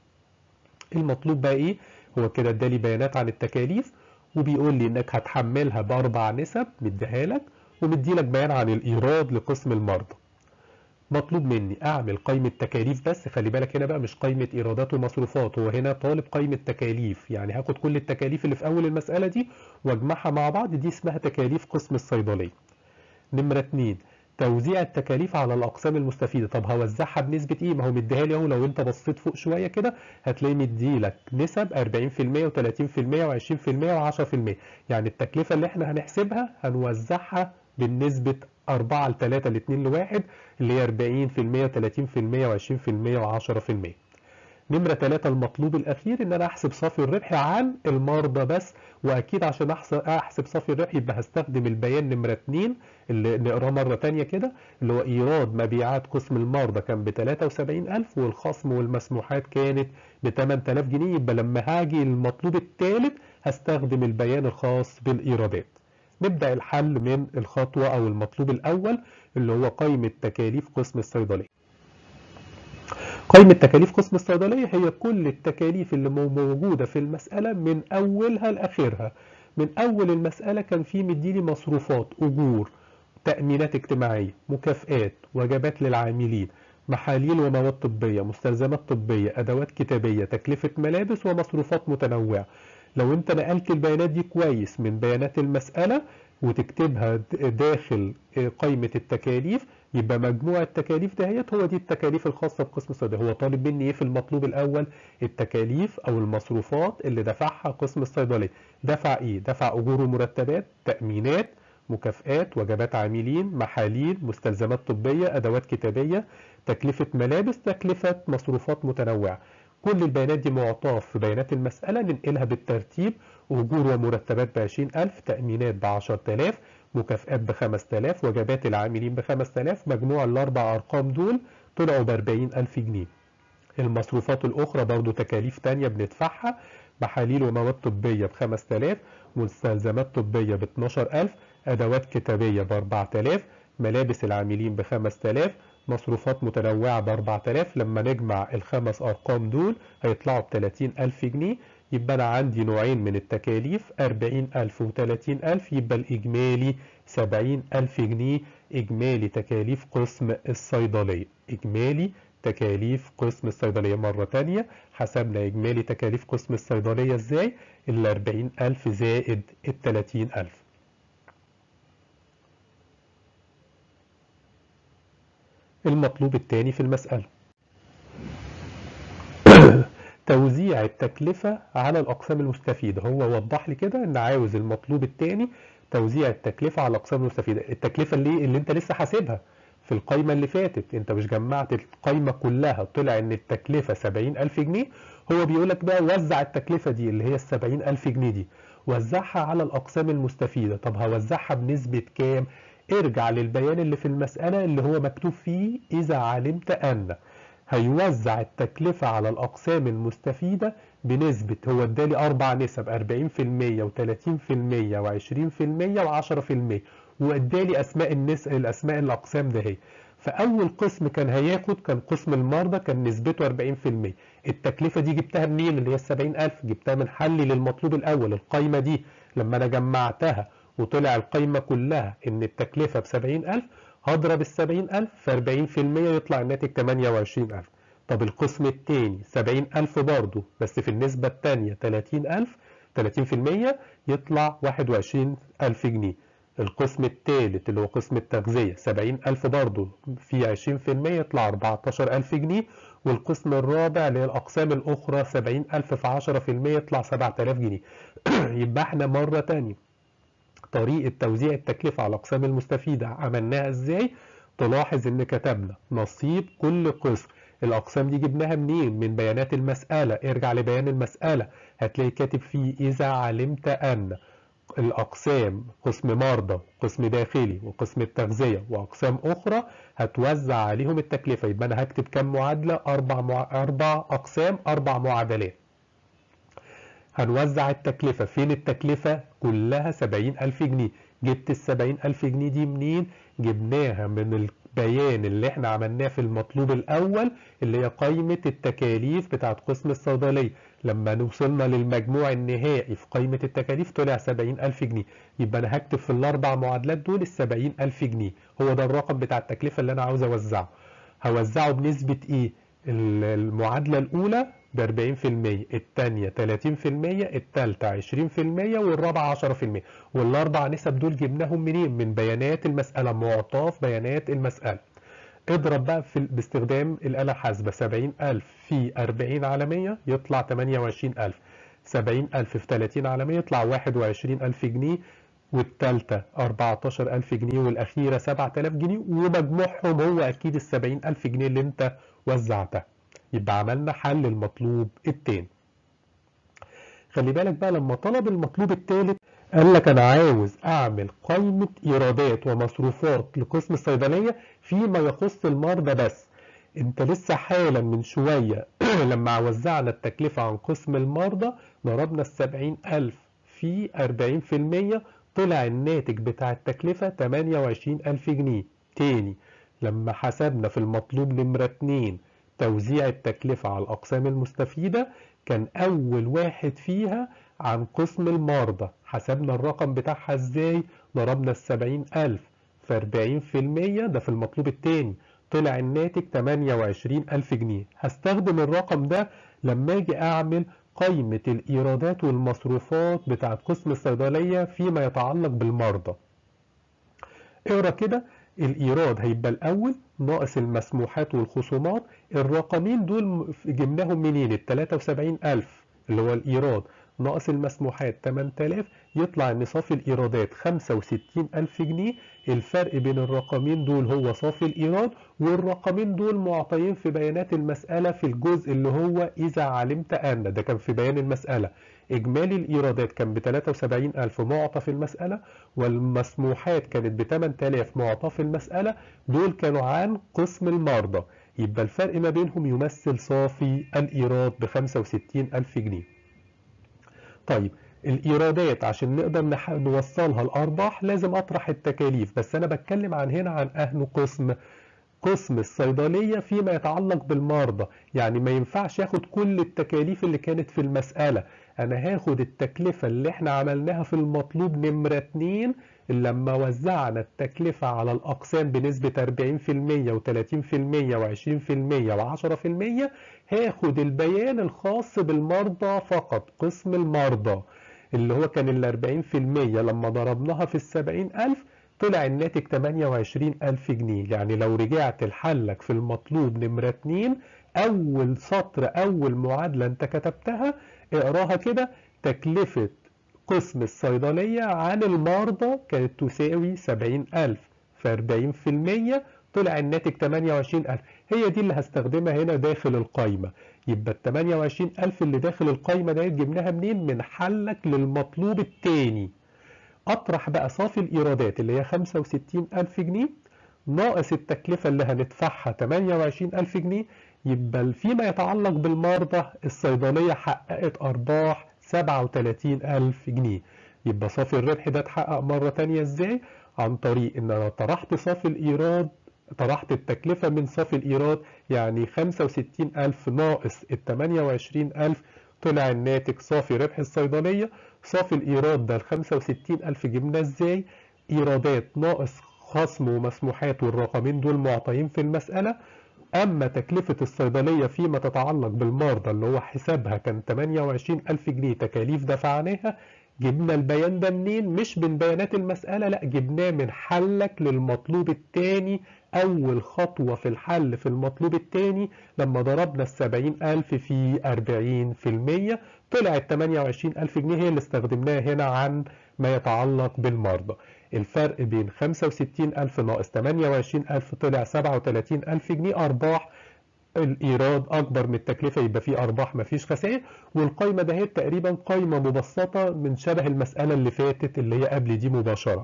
المطلوب بقى ايه هو كده ادالي بيانات عن التكاليف وبيقول لي انك هتحملها باربع نسب مديها لك ومديلك بيان عن الايراد لقسم المرضى مطلوب مني اعمل قائمة تكاليف بس خلي بالك هنا بقى مش قائمة ايرادات ومصروفات هو هنا طالب قائمة تكاليف يعني هاخد كل التكاليف اللي في اول المسألة دي واجمعها مع بعض دي اسمها تكاليف قسم الصيدلية نمرة اتنين توزيع التكاليف على الاقسام المستفيده طب هوزعها بنسبه ايه ما هو مديها لي اهو لو انت بصيت فوق شويه كده هتلاقي مديلك نسب 40% و30% و20% و10% يعني التكلفه اللي احنا هنحسبها هنوزعها بالنسبه 4 ل 3 ل 2 ل 1 اللي هي 40% 30% و20% و10% نمرة 3 المطلوب الأخير إن أنا أحسب صافي الربح عن المرضى بس وأكيد عشان أحسب صافي الربح يبقى هستخدم البيان نمرة 2 اللي نقراه مرة تانية كده اللي هو إيراد مبيعات قسم المرضى كان ب 73000 والخصم والمسموحات كانت ب 8000 جنيه يبقى لما هاجي المطلوب الثالث هستخدم البيان الخاص بالإيرادات. نبدأ الحل من الخطوة أو المطلوب الأول اللي هو قائمة تكاليف قسم الصيدلية. قائمة تكاليف قسم الصيدلية هي كل التكاليف اللي موجودة في المسألة من أولها لآخرها من أول المسألة كان في مديني مصروفات أجور تأمينات اجتماعية مكافآت وجبات للعاملين محاليل ومواد طبية مستلزمات طبية أدوات كتابية تكلفة ملابس ومصروفات متنوعة لو انت نقلت البيانات دي كويس من بيانات المسألة وتكتبها داخل قائمة التكاليف يبقى مجموع التكاليف دهيت هو دي التكاليف الخاصة بقسم الصيدلية هو طالب مني ايه في المطلوب الأول التكاليف أو المصروفات اللي دفعها قسم الصيدلية دفع ايه دفع أجور ومرتبات تأمينات مكافآت وجبات عاملين محاليل مستلزمات طبية أدوات كتابية تكلفة ملابس تكلفة مصروفات متنوعة كل البيانات دي معطاة في بيانات المسألة ننقلها بالترتيب أجور ومرتبات بعشرين ألف تأمينات بعشر تلاف مكافآت بخمس تلاف وجبات العاملين بخمس تلاف مجموع الأربع أرقام دول طلعوا بأربعين ألف جنيه المصروفات الأخرى برضو تكاليف تانية بندفعها محاليل ومواد طبية بخمس تلاف مستلزمات طبية باتناشر ألف أدوات كتابية بأربع تلاف ملابس العاملين بخمس تلاف مصروفات متنوعة بأربع تلاف لما نجمع الخمس أرقام دول هيطلعوا بتلاتين ألف جنيه يبقى أنا عندي نوعين من التكاليف أربعين ألف وتلاتين ألف يبقى الإجمالي سبعين ألف جنيه إجمالي تكاليف قسم الصيدلية إجمالي تكاليف قسم الصيدلية مرة تانية حسبنا إجمالي تكاليف قسم الصيدلية إزاي الأربعين ألف زائد التلاتين ألف المطلوب الثاني في المسألة توزيع التكلفة على الأقسام المستفيدة هو وضح لي كده إن عاوز المطلوب الثاني توزيع التكلفة على الأقسام المستفيدة التكلفة اللي, اللي أنت لسه حاسبها في القايمة اللي فاتت أنت مش جمعت القايمة كلها طلع إن التكلفة سبعين ألف جنيه هو بيقول لك بقى وزع التكلفة دي اللي هي السبعين ألف جنيه دي وزعها على الأقسام المستفيدة طب هوزعها بنسبة كام؟ ارجع للبيان اللي في المسألة اللي هو مكتوب فيه إذا علمت أن هيوزع التكلفة على الأقسام المستفيدة بنسبة هو ادالي أربع نسب 40% و30% و20% و10% وادالي أسماء النس الأسماء الأقسام ده هي فأول قسم كان هياخد كان قسم المرضى كان نسبته 40% التكلفة دي جبتها منين اللي هي السبعين ألف جبتها من حلي للمطلوب الأول القايمة دي لما أنا جمعتها وطلع القايمة كلها إن التكلفة بسبعين ألف هضرب السبعين ألف في أربعين في المية يطلع الناتج تمانية وعشرين ألف طب القسم التاني سبعين ألف برضه بس في النسبة التانية تلاتين ألف تلاتين في المية يطلع واحد وعشرين ألف جنيه القسم الثالث اللي هو قسم التغذية سبعين ألف برضه في عشرين في المية يطلع أربعتاشر ألف جنيه والقسم الرابع اللي هي الأقسام الأخرى سبعين ألف في عشرة في المية يطلع سبعة آلاف جنيه يبقى احنا مرة تانية طريقة توزيع التكلفة على الأقسام المستفيدة عملناها إزاي؟ تلاحظ إن كتبنا نصيب كل قسم الأقسام دي جبناها منين؟ من بيانات المسألة ارجع لبيان المسألة هتلاقي كاتب فيه إذا علمت أن الأقسام قسم مرضى قسم داخلي وقسم التغذية وأقسام أخرى هتوزع عليهم التكلفة يبقى أنا هكتب كم معادلة أربع, مع... أربع أقسام أربع معادلات هنوزع التكلفة فين التكلفة كلها سبعين ألف جنيه جبت السبعين ألف جنيه دي منين جبناها من البيان اللي احنا عملناه في المطلوب الأول اللي هي قائمة التكاليف بتاعت قسم الصيدلية لما نوصلنا للمجموع النهائي في قائمة التكاليف طلع سبعين ألف جنيه يبقى أنا هكتب في الأربع معادلات دول السبعين ألف جنيه هو ده الرقم بتاع التكلفة اللي أنا عاوز أوزعه هوزعه بنسبة إيه المعادلة الأولى ب 40% الثانية 30% الثالثة 20% والرابعة 10% والأربع نسب دول جبناهم منين؟ من بيانات المسألة معطاه في بيانات المسألة اضرب بقى في باستخدام الآلة الحاسبة 70000 في 40 على 100 يطلع 28000 70000 في 30 على 100 يطلع 21000 جنيه والثالثة 14000 جنيه والأخيرة 7000 جنيه ومجموعهم هو أكيد ال 70000 جنيه اللي أنت وزعتها يبقى عملنا حل المطلوب التاني خلي بالك بقى لما طلب المطلوب الثالث قال لك انا عاوز اعمل قائمة ايرادات ومصروفات لقسم الصيدلية فيما يخص المرضى بس انت لسه حالا من شوية لما وزعنا التكلفة عن قسم المرضى ضربنا السبعين الف في اربعين في المية طلع الناتج بتاع التكلفة تمانية وعشرين الف جنيه تاني لما حسبنا في المطلوب نمرة اتنين توزيع التكلفة على الأقسام المستفيدة كان أول واحد فيها عن قسم المرضى حسبنا الرقم بتاعها ازاي ضربنا السبعين ألف في أربعين في المية ده في المطلوب التاني طلع الناتج تمانية وعشرين ألف جنيه هستخدم الرقم ده لما أجي أعمل قائمة الإيرادات والمصروفات بتاعت قسم الصيدلية فيما يتعلق بالمرضى اقرا كده الإيراد هيبقى الأول ناقص المسموحات والخصومات الرقمين دول جبناهم منين ال 73000 اللي هو الإيراد ناقص المسموحات 8000 يطلع ان صافي الإيرادات 65000 جنيه الفرق بين الرقمين دول هو صافي الإيراد والرقمين دول معطيين في بيانات المسألة في الجزء اللي هو إذا علمت أن ده كان في بيان المسألة إجمالي الإيرادات كان ب 73000 معطى في المسألة والمسموحات كانت ب 8000 معطى في المسألة دول كانوا عن قسم المرضى يبقى الفرق ما بينهم يمثل صافي الإيراد ب 65000 جنيه طيب الإيرادات عشان نقدر نوصلها الأرباح لازم أطرح التكاليف بس أنا بتكلم عن هنا عن أهل قسم قسم الصيدلية فيما يتعلق بالمرضى يعني ما ينفعش ياخد كل التكاليف اللي كانت في المسألة أنا هاخد التكلفة اللي احنا عملناها في المطلوب نمرة 2 لما وزعنا التكلفة على الأقسام بنسبة 40% و30% و20% و10% هاخد البيان الخاص بالمرضى فقط قسم المرضى اللي هو كان ال 40% لما ضربناها في السبعين ألف طلع الناتج 28 ألف جنيه يعني لو رجعت لحلك في المطلوب نمرة 2 أول سطر أول معادلة أنت كتبتها اقراها كده تكلفة قسم الصيدلية عن المرضى كانت تساوي 70 ألف في 40% طلع الناتج 28 ألف هي دي اللي هستخدمها هنا داخل القايمة يبقى ال 28 ألف اللي داخل القايمة ديت جبناها منين من حلك للمطلوب التاني أطرح بقى صافي الإيرادات اللي هي 65 ألف جنيه ناقص التكلفة اللي هندفعها 28 ألف جنيه يبقى فيما يتعلق بالمرضى الصيدلية حققت أرباح 37 ألف جنيه يبقى صافي الربح ده اتحقق مرة تانية ازاي عن طريق ان انا طرحت صافي الإيراد طرحت التكلفة من صافي الإيراد يعني 65 ألف ناقص ال 28 ألف طلع الناتج صافي ربح الصيدلية صافي الإيراد ده ال 65 ألف جبناه ازاي إيرادات ناقص خصم ومسموحات والرقمين دول معطيين في المسألة أما تكلفة الصيدلية فيما تتعلق بالمرضى اللي هو حسابها كان 28 ألف جنيه تكاليف دفعناها جبنا البيان ده منين مش من بيانات المسألة لا جبناه من حلك للمطلوب التاني أول خطوة في الحل في المطلوب التاني لما ضربنا السبعين ألف في أربعين في المية طلعت 28 ألف جنيه هي اللي استخدمناها هنا عن ما يتعلق بالمرضى الفرق بين 65 ألف ناقص 28 ألف طلع 37 ألف جنيه أرباح الإيراد أكبر من التكلفة يبقى فيه أرباح مفيش خسائر والقايمة ده هي تقريبا قايمة مبسطة من شبه المسألة اللي فاتت اللي هي قبل دي مباشرة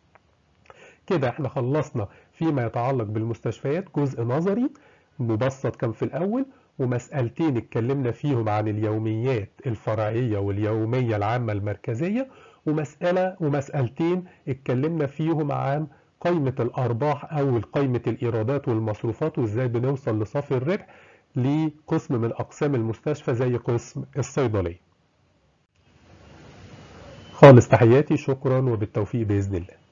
كده احنا خلصنا فيما يتعلق بالمستشفيات جزء نظري مبسط كان في الأول ومسألتين اتكلمنا فيهم عن اليوميات الفرعية واليومية العامة المركزية ومسألة ومسألتين اتكلمنا فيهم عن قيمة الأرباح أو قيمة الإيرادات والمصروفات وإزاي بنوصل لصافي الربح لقسم من أقسام المستشفى زي قسم الصيدلية خالص تحياتي شكرا وبالتوفيق بإذن الله